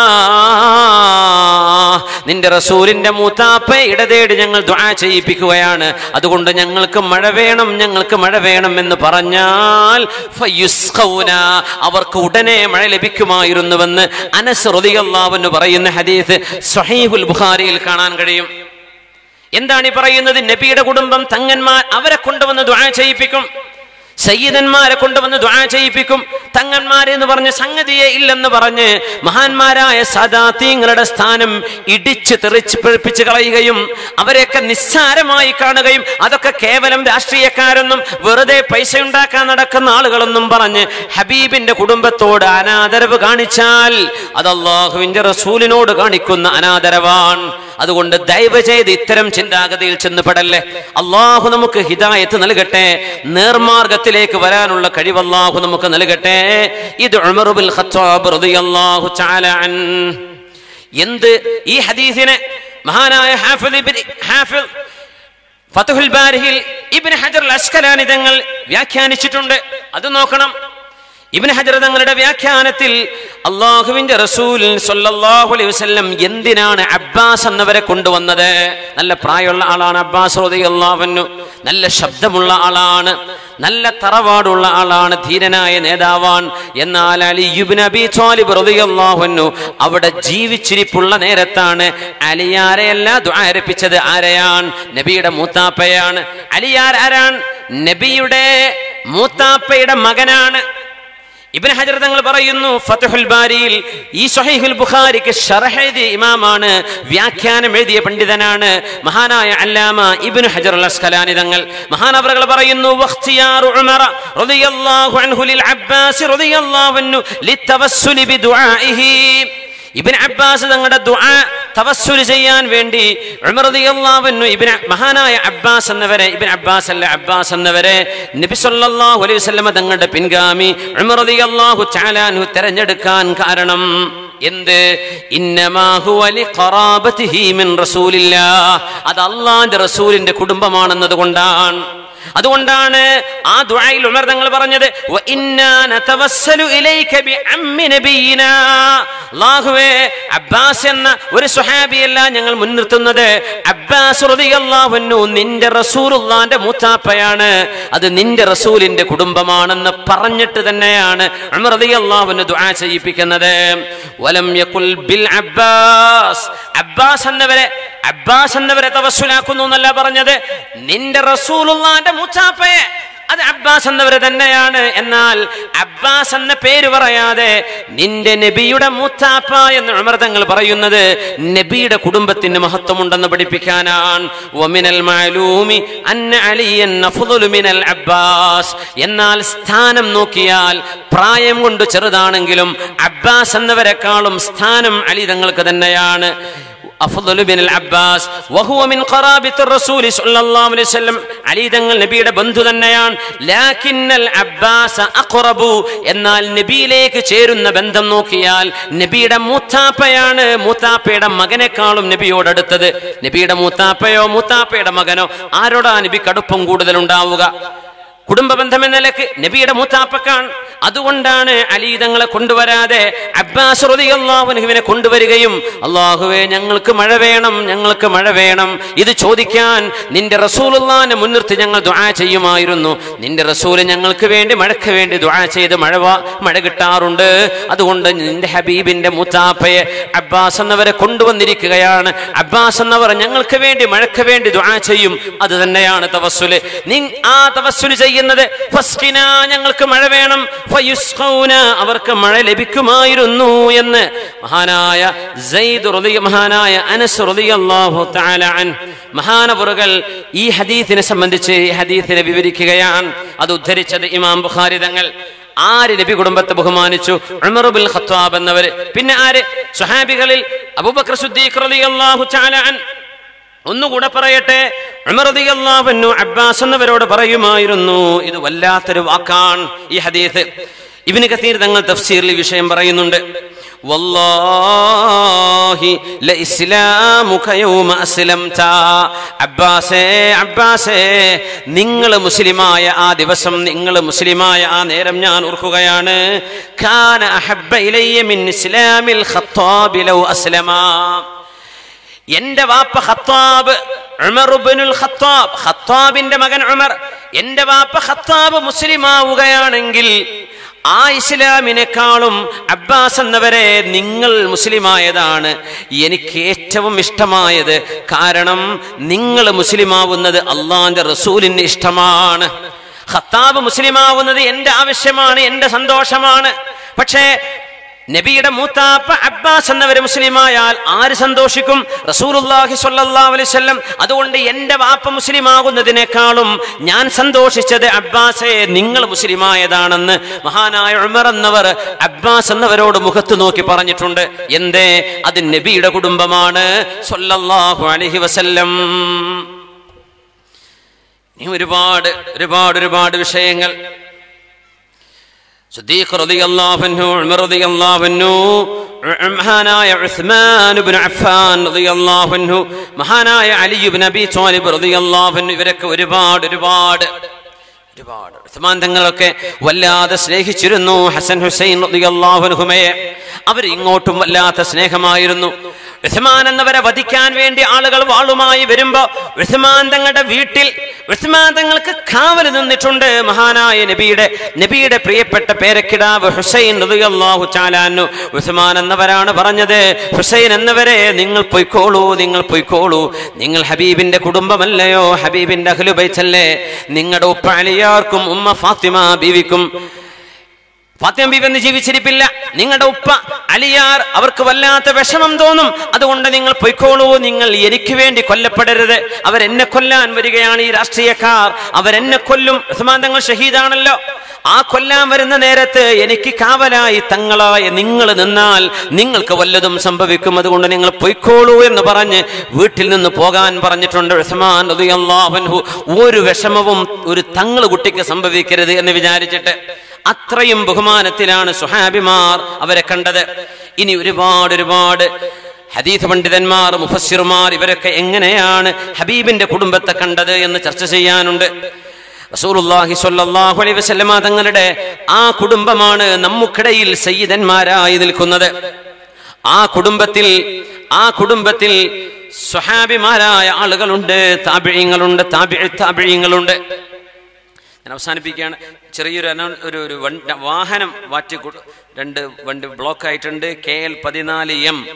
നിന്റെ റസൂലിന്റെ മൂത്താപ്പ ഇടതേടി ഞങ്ങൾ ദ്വാ ചെയ്യിപ്പിക്കുകയാണ് അതുകൊണ്ട് ഞങ്ങൾക്ക് മഴ വേണം ഞങ്ങൾക്ക് മഴ വേണം എന്ന് പറഞ്ഞാൽ ഫയുസ്ഖൗന അവർക്ക് ഉടനെ മഴ ലഭിക്കുമായിരുന്നുവെന്ന് അനസ് റളിയല്ലാഹു പറയുന്ന ഹദീസ് സ്വഹീഹുൽ ബുഖാരിയിൽ കാണാൻ കഴിയും എന്താണ് ഈ പറയുന്നത് നബിയുടെ കുടുംബം തങ്ങന്മാർ അവരെ കൊണ്ടുവന്ന് ദ്വാ ചെയ്യിപ്പിക്കും സയ്യിദന്മാരെ കൊണ്ടുവന്ന് ദ്വാ ചെയ്യിപ്പിക്കും തങ്ങന്മാരെ എന്ന് പറഞ്ഞ് സംഗതിയെ ഇല്ലെന്ന് പറഞ്ഞ് മഹാന്മാരായ സദാത്യങ്ങളുടെ സ്ഥാനം ഇടിച്ച് തെറിച്ച് പിഴപ്പിച്ച് കളയുകയും അവരെയൊക്കെ നിസ്സാരമായി കാണുകയും അതൊക്കെ കേവലം രാഷ്ട്രീയക്കാരെന്നും വെറുതെ പൈസ ഉണ്ടാക്കാൻ നടക്കുന്ന ആളുകളെന്നും പറഞ്ഞ് ഹബീബിന്റെ കുടുംബത്തോട് അനാദരവ് കാണിച്ചാൽ അത് അള്ളാഹുവിന്റെ റസൂലിനോട് കാണിക്കുന്ന അനാദരവാണ് അതുകൊണ്ട് ദയവ് ചെയ്ത് ഇത്തരം ചിന്താഗതിയിൽ ചെന്ന് പെടല്ലേ അള്ളാഹു നമുക്ക് ഹിദായത്ത് നൽകട്ടെ നേർമാർഗത്തിലേക്ക് വരാനുള്ള കഴിവ് അള്ളാഹു നമുക്ക് നൽകട്ടെ ഇത് ഉമറുബിൽ ഖത്താബ് റളിയല്ലാഹു തആല അൻ എന്ത് ഈ ഹദീസിനെ മഹാനായ ഹാഫിദ് ഇബ്നു ഹാഫിദ് ഫതുഹുൽ ബാരിഹിൽ ഇബ്നു ഹജർ അൽ അസ്കലാനി തങ്ങൾ വ്യാഖ്യാനിച്ചിട്ടുണ്ട് അത് നോക്കണം ഇബ്നു ഹജർ തങ്ങളുടെ വ്യാഖ്യാനത്തിൽ അള്ളാഹുവിന്റെ റസൂൽ സല്ലല്ലാഹു അലൈഹി വസല്ലം എന്തിനാണ് അബ്ബാസ് എന്നവരെ കൊണ്ടുവന്നത് നല്ല പ്രായമുള്ള ആളാണ് അബ്ബാസ് റളിയല്ലാഹു നല്ല ശബ്ദമുള്ള ആളാണ് നല്ല തറവാടുള്ള ആളാണ് ധീരനായ നേതാവാൻ എന്നാൽ അലി ഇബ്നു അബി ത്വാലിബ് റളിയല്ലാഹു അൻഹു അവിടെ ജീവിച്ചിരിപ്പുള്ള നേരത്താണ് അലിയാരെയല്ല ദ്വാരപ്പിച്ചത് ആരെയാണ് നബിയുടെ മൂത്താപ്പയാണ് അലിയാർ ആരാണ് നബിയുടെ മൂത്താപ്പയുടെ മകനാണ് ഇബ്നു ഹജർ തങ്ങൾ പറയുന്നു ഫതഹുൽ ബാരിയിൽ ഈ സ്വഹീഹുൽ ബുഖാരിക്ക് ഷറഹ് എഴുതിയ ഇമാമാണ് വ്യാഖ്യാനം എഴുതിയ പണ്ഡിതനാണ് മഹാനായ അല്ലാമ ഇബ്നു ഹജർ അൽ അസ്കലാനി തങ്ങൾ മഹാനവറുകൾ പറയുന്നു വഖ്തിയാറു ഉമറ റളിയല്ലാഹു അൻഹു ലിൽ അബ്ബാസ് റളിയല്ലാഹു അൻഹു ലിത്തവസ്സുലി ബിദുആഇഹി ഇബ്നു അബ്ബാസ് തങ്ങളുടെ ദുആ തവസ്സുൽ ചെയ്യാൻ വേണ്ടി ഉമർ റളിയല്ലാഹു അൻഹു ഇബ്നു മഹാനായ അബ്ബാസ് എന്നവരെ ഇബ്നു അബ്ബാസ് അല്ല അബ്ബാസ് എന്നവരെ നബി സല്ലല്ലാഹു അലൈഹി വസല്ലമ തങ്ങളുടെ പിൻഗാമി ഉമർ റളിയല്ലാഹു തആല അൻഹു തെരഞ്ഞെടുക്കാൻ കാരണം എന്ത് ഇന്നമാ ഹുവ ലിഖറാബതിഹി മിൻ റസൂലില്ലാഹ് അത് അള്ളാഹിന്റെ റസൂലിന്റെ കുടുംബമാണെന്നത് കൊണ്ടാണ് അതുകൊണ്ടാണ് ആ ദുആയിൽ ഉമർ തങ്ങൾ പറഞ്ഞത് "വ ഇന്നാ നതവസ്സലു ഇലൈക ബിഅമ്മി നബിയിനാ." അല്ലാഹുവേ അബ്ബാസ് എന്ന ഒരു സ്വഹാബിയല്ല ഞങ്ങൾ മുൻനിർത്തുന്നത് അബ്ബാസ് റളിയല്ലാഹു അൻഹു നിന്റെ റസൂലുള്ളാന്റെ മൂത്താപ്പയാണ് അത് നിന്റെ റസൂലിന്റെ കുടുംബമാണെന്ന് പറഞ്ഞിട്ട് തന്നെയാണ് ഉമർ റളിയല്ലാഹു അൻഹു ദുആ ചെയ്യിപ്പിക്കുന്നത് വലം യഖുൽ ബിൽ അബ്ബാസ് അബ്ബാസ് എന്നവരെ അബ്ബാസ് എന്നവരെ തവസ്സുലാക്കുന്നു എന്നല്ല പറഞ്ഞത് നിന്റെ റസൂലുള്ളാന്റെ മുച്ചാപ്പയെ അത് അബ്ബാസ് എന്നവര് തന്നെയാണ് എന്നാൽ അബ്ബാസ് എന്ന പേര് പറയാതെ നിന്റെ നബിയുടെ മുത്താപ്പ എന്ന് ഉമർ തങ്ങൾ പറയുന്നത് നബിയുടെ കുടുംബത്തിന് മഹത്വമുണ്ടെന്ന് പഠിപ്പിക്കാനാണ് വമിനൽ മഅലൂമി അന്ന അലിയൻ അഫ്ളലു മിനൽ അബ്ബാസ് എന്നാൽ സ്ഥാനം നോക്കിയാൽ പ്രായം കൊണ്ട് ചെറുതാണെങ്കിലും അബ്ബാസ് എന്നവരെക്കാളും സ്ഥാനം അലി തങ്ങൾക്ക് തന്നെയാണ് أفضل بن العباس وهو من قرابة الرسول صلى الله عليه وسلم അലി തങ്ങൾ നബിയുടെ ബന്ധു തന്നെയാണ് ലാക്കിന്നൽ അബ്ബാസ് അഖറബു എന്നാൽ നബിയിലേക്ക് ചേരുന്ന ബന്ധം നോക്കിയാൽ നബിയുടെ മൂത്താപ്പയാണ് മൂത്താപ്പയുടെ മകനേക്കാളും നബിയോട് അടുത്തത് നബിയുടെ മൂത്താപ്പയോ മൂത്താപ്പയുടെ മകനോ ആരോടാ നബി കടുപ്പം കൂടുതൽ ഉണ്ടാവുക കുടുംബ ബന്ധം എന്ന നിലക്ക് നബിയുടെ മൂത്താപ്പക്കാണ് അതുകൊണ്ടാണ് അലി തങ്ങളെ കൊണ്ടുവരാതെ അബ്ബാസ് റളിയല്ലാഹുവിനെ കൊണ്ടുവരികയും അള്ളാഹുവെ ഞങ്ങൾക്ക് മഴ വേണം ഞങ്ങൾക്ക് മഴ വേണം ഇത് ചോദിക്കാൻ നിന്റെ റസൂലുള്ളാനെ മുൻനിർത്തി ഞങ്ങൾ ദുആ ചെയ്യുമായിരുന്നു നിന്റെ റസൂല് ഞങ്ങൾക്ക് വേണ്ടി മഴയ്ക്ക് വേണ്ടി ദുആ ചെയ്ത് മഴ വാ- മഴ കിട്ടാറുണ്ട് അതുകൊണ്ട് നിന്റെ ഹബീബിന്റെ മുത്താപ്പയെ അബ്ബാസ് എന്നവരെ കൊണ്ടുവന്നിരിക്കുകയാണ് അബ്ബാസ് എന്നവർ ഞങ്ങൾക്ക് വേണ്ടി മഴയ്ക്ക് വേണ്ടി ദുആ ചെയ്യും അത് തന്നെയാണ് തവസ്സുല് നീ ആ തവസ്സുല് ചെയ്യുന്നത് ഫസ്കിന ഞങ്ങൾക്ക് മഴ വേണം ഫയുസ്ഖൗന അവർക്ക് മഴ ലഭിക്കുമായിരുന്നു എന്ന് മഹാനായ സയ്യിദ് റളിയ മഹാനായ അനസ് റളിയല്ലാഹു തആല അൻ മഹാനവറുകൾ ഈ ഹദീസിനെ സംബന്ധിച്ച് ഈ ഹദീസിനെ വിവരിക്കുകയാണ് അത് ഉദ്ധരിച്ചത് ഇമാം ബുഖാരി തങ്ങൾ ആര് നബി കുടുംബത്തെ ബഹുമാനിച്ചു ഉമർ ബിൻ ഖത്താബ് എന്നവര് പിന്നെ ആര് സുഹാബികളിൽ അബൂബക്കർ സിദ്ദീഖ് റളിയല്ലാഹു തആല അൻ ഒന്നുകൂടെ പറയട്ടെ ഉമർ റളിയല്ലാഹു അൻഹു അബ്ബാസ് എന്നവരോട് പറയുമായിരുന്നു ഇത് വല്ലാത്തൊരു വാക്കാണ് ഈ ഹദീസ് ഇബ്നു കസീർ തങ്ങൾ തഫ്സീറിൽ ഈ വിഷയം പറയുന്നുണ്ട് വല്ലാഹി ലഇസ്ലാമുക യൗമ അസ്ലംത അബ്ബാസേ അബ്ബാസേ നിങ്ങൾ മുസ്ലിമായ ആ ദിവസം നിങ്ങൾ മുസ്ലിമായ ആ നേരം ഞാൻ ഓർക്കുകയാണ് കാന അഹബ്ബ ഇലയ്യ മിൻ ഇസ്ലാമിൽ ഖത്താബി ലൗ അസ്ലമാ എന്റെ വാപ്പ ഖത്താബ് ഉമർ ഇബ്നുൽ ഖത്താബ് ഖത്താബിന്റെ മകൻ ഉമർ എന്റെ വാപ്പ ഖത്താബ് മുസ്ലിമാവുകയാണെങ്കിൽ ആ ഇസ്ലാമിനേക്കാളും അബ്ബാസ് എന്നവരെ നിങ്ങൾ മുസ്ലിമായതാണ് എനിക്ക് ഏറ്റവും ഇഷ്ടമായത് കാരണം നിങ്ങൾ മുസ്ലിമാവുന്നത് അള്ളാന്റെ റസൂലിന് ഇഷ്ടമാണ് ഖത്താബ് മുസ്ലിമാവുന്നത് എന്റെ ആവശ്യമാണ് എന്റെ സന്തോഷമാണ് പക്ഷേ നബിയുടെ മൂത്താപ്പ അബ്ബാസ് എന്നവര് മുസ്ലിമായാൽ ആര് സന്തോഷിക്കും റസൂലുള്ളാഹി സ്വല്ലല്ലാഹു അലൈഹി വസല്ലം അതുകൊണ്ട് എന്റെ വാപ്പ മുസ്ലിമാകുന്നതിനേക്കാളും ഞാൻ സന്തോഷിച്ചത് അബ്ബാസെ നിങ്ങൾ മുസ്ലിമായതാണെന്ന് മഹാനായ ഉമർ എന്നവർ അബ്ബാസ് എന്നവരോട് മുഖത്ത് നോക്കി പറഞ്ഞിട്ടുണ്ട് എന്തേ അത് നബിയുടെ കുടുംബമാണ് സ്വല്ലല്ലാഹു അലൈഹി വസല്ലം ഇനി ഒരുപാട് ഒരുപാട് ഒരുപാട് വിഷയങ്ങൾ صديق رضي الله عنه عمر رضي الله عنه മഹാനായ ഉസ്മാൻ ഇബ്നു അഫ്ഫാൻ റളിയല്ലാഹു അൻഹു മഹാനായ അലി ഇബ്നു അബി ത്വാലിബ് റളിയല്ലാഹു അൻഹു ഇവരൊക്കെ ഒരുപാട് ഒരുപാട് ഒരുപാട് ഉസ്മാൻ തങ്ങളൊക്കെ വല്ലാതെ സ്നേഹിച്ചിരുന്നു ഹസൻ ഹുസൈൻ റളിയല്ലാഹു അൻഹുമയെ അവർ ഇങ്ങോട്ടും വല്ലാത്ത സ്നേഹമായിരുന്നു ഉസ്മാൻ എന്നവരെ വധിക്കാൻ വേണ്ടി ആളുകൾ വാളുമായി വരുമ്പോ ഉസ്മാൻ തങ്ങളുടെ വീട്ടിൽ ഉസ്മാൻ തങ്ങൾക്ക് കാവൽ നിന്നിട്ടുണ്ട് മഹാനായ നബിയുടെ നബിയുടെ പ്രിയപ്പെട്ട പേരക്കിടാവ് ഹുസൈൻ റളിയല്ലാഹു ചാലാന്നു ഉസ്മാൻ എന്നവരാണ് പറഞ്ഞത് ഹുസൈൻ എന്നവരെ നിങ്ങൾ പൊയ്ക്കോളൂ നിങ്ങൾ പൊയ്ക്കോളൂ നിങ്ങൾ ഹബീബിന്റെ കുടുംബമല്ലയോ ഹബീബിന്റെ അഹ്ലുബൈത്തല്ലേ നിങ്ങളുടെ ഉപ്പ അലിയാർക്കും ഉമ്മ ഫാത്തിമ ബീവിക്കും ഫാത്തിമ ബീവി എന്ന് ജീവിച്ചിരിപ്പില്ല നിങ്ങളുടെ ഉപ്പ അലിയാർ അവർക്ക് വല്ലാത്ത വിഷമം തോന്നും അതുകൊണ്ട് നിങ്ങൾ പൊയ്ക്കോളൂ നിങ്ങൾ എനിക്ക് വേണ്ടി കൊല്ലപ്പെടരുത് അവരെന്നെ കൊല്ലാൻ വരികയാണ് ഈ രാഷ്ട്രീയക്കാർ അവരെന്നെ കൊല്ലും ഉസ്മാൻ തങ്ങൾ ഷഹീദാണല്ലോ ആ കൊല്ലാൻ വരുന്ന നേരത്ത് എനിക്ക് കാവലായി തങ്ങളായ നിങ്ങൾ നിന്നാൽ നിങ്ങൾക്ക് വല്ലതും സംഭവിക്കും അതുകൊണ്ട് നിങ്ങൾ പൊയ്ക്കോളൂ എന്ന് പറഞ്ഞ് വീട്ടിൽ നിന്ന് പോകാൻ പറഞ്ഞിട്ടുണ്ട് ഉസ്മാൻ റളിയല്ലാഹു അൻഹു ഒരു വിഷമവും ഒരു തങ്ങൾ കുട്ടിക്ക് സംഭവിക്കരുത് എന്ന് വിചാരിച്ചിട്ട് അത്രയും ബഹുമാനത്തിലാണ് സുഹാബിമാർ അവരെ കണ്ടത് ഇനി ഒരുപാട് ഒരുപാട് ഹദീസ് പണ്ഡിതന്മാർ മുഫസ്സിറുമാർ ഇവരൊക്കെ എങ്ങനെയാണ് ഹബീബിന്റെ കുടുംബത്തെ കണ്ടത് എന്ന് ചർച്ച ചെയ്യാനുണ്ട് റസൂലുള്ളാഹി സ്വല്ലല്ലാഹു അലൈഹി വസല്ലമ തങ്ങളുടെ ആ കുടുംബമാണ് നമുക്കിടയിൽ സയ്യിദന്മാരായി നിൽക്കുന്നത് ആ കുടുംബത്തിൽ ആ കുടുംബത്തിൽ സ്വഹാബിമാരായ ആളുകളുണ്ട് താപിഴങ്ങളുണ്ട് താപിഴ താപിഴങ്ങളുണ്ട് ഞാൻ അവസാനിപ്പിക്കുകയാണ് ചെറിയൊരു അനൗ- ഒരു ഒരു വൺ- വാഹനം വാറ്റി കൊ- രണ്ട് വണ്ടി ബ്ലോക്ക് ആയിട്ടുണ്ട് കെ എൽ പതിനാല് എം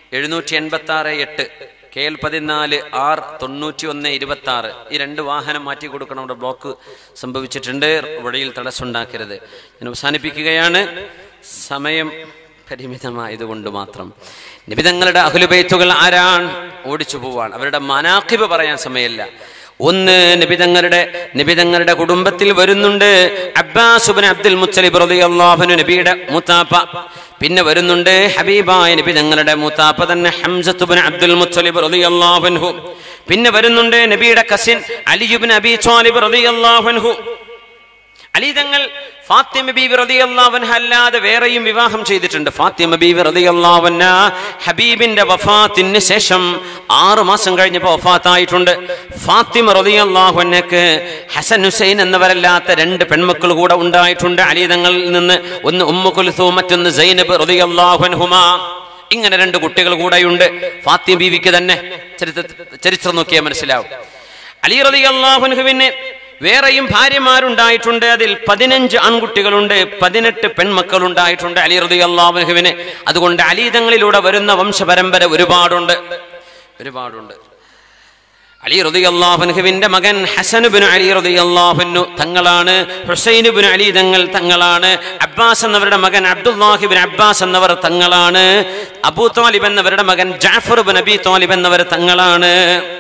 എഴുന്നൂറ്റി എൺപത്തി ആറ് എട്ട് കെ എൽ പതിനാല് ആർ തൊണ്ണൂറ്റി ഒന്ന് ഇരുപത്തി ആറ് ഈ രണ്ട് വാഹനം മാറ്റി കൊടുക്കണം അവിടെ ബ്ലോക്ക് സംഭവിച്ചിട്ടുണ്ട് വഴിയിൽ തടസ്സമുണ്ടാക്കരുത് ഞാൻ അവസാനിപ്പിക്കുകയാണ് സമയം പരിമിതമായതുകൊണ്ട് മാത്രം നിബിതങ്ങളുടെ അഹുലുബൈത്തുകൾ ആരാണ് ഓടിച്ചു പോവാൻ അവരുടെ മനാക്കിബ് പറയാൻ സമയമില്ല ഒന്ന് നബിതങ്ങളുടെ നബിതങ്ങളുടെ കുടുംബത്തിൽ വരുന്നുണ്ട് അബ്ബാസുബിൻ അബ്ദുൽ മുത്തലിബ് റളിയല്ലാഹു നബിയുടെ മുത്താപ്പ പിന്നെ വരുന്നുണ്ട് ഹബീബായ നബി തങ്ങളുടെ മൂത്താപ്പ തന്നെ ഹംസത്തുബിൻ അബ്ദുൽ മുത്തലിബ് റളിയല്ലാഹു അൻഹു പിന്നെ വരുന്നുണ്ട് നബിയുടെ കസിൻ അലിയുബിൻ അബി ത്വാലിബ് റളിയല്ലാഹു അൻഹു അലി തങ്ങൾ ഫാത്തിമ ബീവി റളിയല്ലാഹുഅൻഹ അല്ലാതെ വേറെയും വിവാഹം ചെയ്തിട്ടുണ്ട് ഫാത്തിമ ബീവി റളിയല്ലാഹുഅൻഹ ഹബീബിന്റെ വഫാത്തിന് ശേഷം ആറു മാസം കഴിഞ്ഞപ്പോൾ വഫാത്തായിട്ടുണ്ട് ഫാത്തിമ റളിയല്ലാഹുഅൻഹക്ക് ഹസൻ ഹുസൈൻ എന്നിവരല്ലാത്ത രണ്ട് പെൺമക്കൾ കൂടെ ഉണ്ടായിട്ടുണ്ട് അലി തങ്ങളിൽ നിന്ന് ഒന്ന് ഉമ്മു കുൽസൂം മറ്റൊന്ന് സൈനബ് റളിയല്ലാഹുഅൻഹുമാ ഇങ്ങനെ രണ്ട് കുട്ടികൾ കൂടെയുണ്ട് ഫാത്തിമ ബീവിക്ക് തന്നെ ചരിത്ര ചരിത്രം നോക്കിയാൽ മനസ്സിലാവും അലി റളിയല്ലാഹുഅൻഹുവിന് വേറെയും ഭാര്യമാരുണ്ടായിട്ടുണ്ട് അതിൽ പതിനഞ്ച് ആൺകുട്ടികളുണ്ട് പതിനെട്ട് പെൺമക്കൾ ഉണ്ടായിട്ടുണ്ട് അലി റതി അള്ളാഹുവിന് അതുകൊണ്ട് അലീതങ്ങളിലൂടെ വരുന്ന വംശപരമ്പര ഒരുപാടുണ്ട് ഒരുപാടുണ്ട് അലി റതി അള്ളാഹുവിന്റെ മകൻ ഹസനുബിൻ അലി റതി അള്ളാഹുനു തങ്ങളാണ് ഹുസൈനുബിൻ അലി തങ്ങൾ തങ്ങളാണ് അബ്ബാസ് എന്നവരുടെ മകൻ അബ്ദുല്ലാഹിബിൻ അബ്ബാസ് എന്നവർ തങ്ങളാണ് അബൂ തോലിബ് എന്നവരുടെ മകൻ ജാഫർ ബിൻ അബി തോലിബ് എന്നവർ തങ്ങളാണ്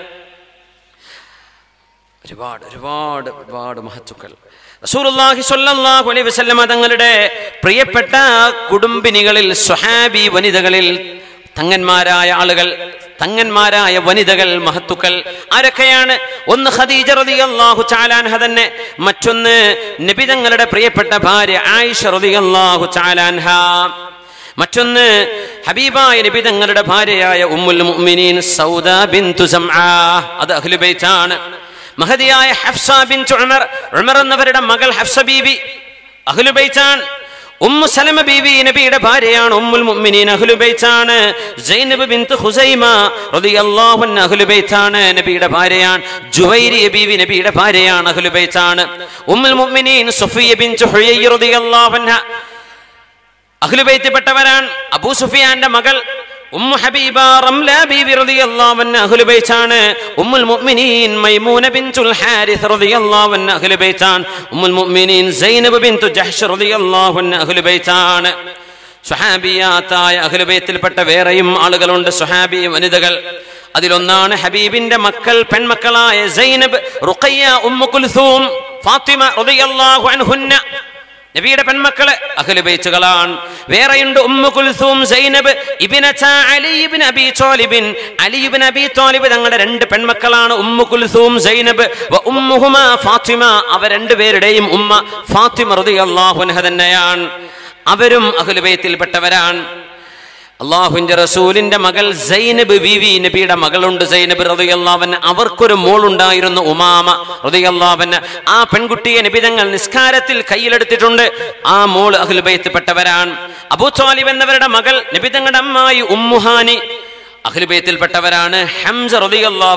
ഒരുപാട് ഒരുപാട് ഒരുപാട് മഹത്തുക്കൾ റസൂലുള്ളാഹി സ്വല്ലല്ലാഹു അലൈഹി വസല്ലമ തങ്ങളുടെ പ്രിയപ്പെട്ട കുടുംബിനികളിൽ സ്വഹാബി വനിതകളിൽ തങ്ങന്മാരായ ആളുകൾ തങ്ങന്മാരായ വനിതകൾ മഹത്തുക്കൾ ആരൊക്കെയാണ് ഒന്ന് ഖദീജ റളിയല്ലാഹു തആലാൻഹ തന്നെ മറ്റൊന്ന് നബി തങ്ങളുടെ പ്രിയപ്പെട്ട ഭാര്യ ആയിഷ റളിയല്ലാഹു തആലാൻഹ മറ്റൊന്ന് ഹബീബായ നബി തങ്ങളുടെ ഭാര്യയായ ഉമ്മുൽ മുഅ്മിനീൻ സൗദ ബിന്തു സംആ അത് അഹ്ലു ബൈത്താണ് മഹതിയായ ഹഫ്സ ബിൻ ഉമർ ഉമർ എന്നവരുടെ മകൾ ഹഫ്സ ബീവി അഹ്ലുബൈച്ചാൻ ഉമ്മു സലമ ബീവി നബിയുടെ ഭാര്യയാണ് ഉമ്മുൽ മുഅ്മിനീൻ അഹ്ലുബൈത്താണ് സൈനബ് ബിൻത് ഖുസൈമ റളിയല്ലാഹു അൻഹ അഹ്ലുബൈത്താണ് നബിയുടെ ഭാര്യയാണ് ജുവൈരിയ ബീവി നബിയുടെ ഭാര്യയാണ് അഹ്ലുബൈത്താണ് ഉമ്മുൽ മുഅ്മിനീൻ സുഫിയ ബിൻത് ഹുയൈ റളിയല്ലാഹു അൻഹ അഹ്ലുബൈത്തിൽപ്പെട്ടവരാണ് അബൂ സുഫിയാന്റെ മകൾ ഉമ്മു ഹബീബ റംല ബീവി റളിയല്ലാഹു അൻഹ അഹ്ലു ബൈത്താണ് ഉമ്മുൽ മുഅ്മിനീൻ മൈമൂന ബിൻതുൽ ഹാരിസ് റളിയല്ലാഹു അൻഹ അഹ്ലു ബൈത്താണ് ഉമ്മുൽ മുഅ്മിനീൻ സൈനബ് ബിൻതു ജഹ്ഷ് റളിയല്ലാഹു അൻഹ അഹ്ലു ബൈത്താണ് സുഹാബിയാത്തായ അഹ്ലു ബൈത്തിൽപ്പെട്ട വേറെയും ആളുകളുണ്ട് സുഹാബി വനിതകൾ അതിലൊന്നാണ് ഹബീബിന്റെ മക്കൾ പെൺമക്കളായ Zainab Ruqayya Umm Kulthum Fatima റളിയല്ലാഹു അൻഹുന്ന നബിയുടെ പെൺമക്കള് അഖിലുബൈച്ചുകളാണ് വേറെയുണ്ട് ഉമ്മു കുൽസൂം സൈനബ് ഇബ്നത അലി ഇബ്ൻ അബി ത്വാലിബിൻ അലി ഇബ്ൻ അബി ത്വാലിബ് തങ്ങളുടെ രണ്ട് പെൺമക്കളാണ് ഉമ്മു കുൽസൂം സൈനബ് വ ഉമ്മുഹുമ ഫാത്തിമ അവ രണ്ടുപേരുടെയും ഉമ്മ ഫാത്തിമ റളിയല്ലാഹു അൻഹ തന്നെയാണ് അവരും അഖിലുബൈത്തിൽപ്പെട്ടവരാണ് അള്ളാഹുവിന്റെ റസൂലിന്റെ മകൾ സൈനബ് ബീവി നബിയുടെ മകളുണ്ട് സൈനബ് റതിയല്ലാവൻ അവർക്കൊരു മോളുണ്ടായിരുന്നു ഉമാമ റതിയല്ലാവൻ ആ പെൺകുട്ടിയെ നബിതങ്ങൾ നിസ്കാരത്തിൽ കയ്യിലെടുത്തിട്ടുണ്ട് ആ മോൾ അഖിൽബൈത്തിൽപ്പെട്ടവരാണ് അബൂ ത്വാലിബ് എന്നവരുടെ മകൾ നബിതങ്ങളുടെ അമ്മായി ഉമ്മുഹാനി അഖിൽബൈത്തിൽപ്പെട്ടവരാണ് ഹംസ റതിയല്ലാ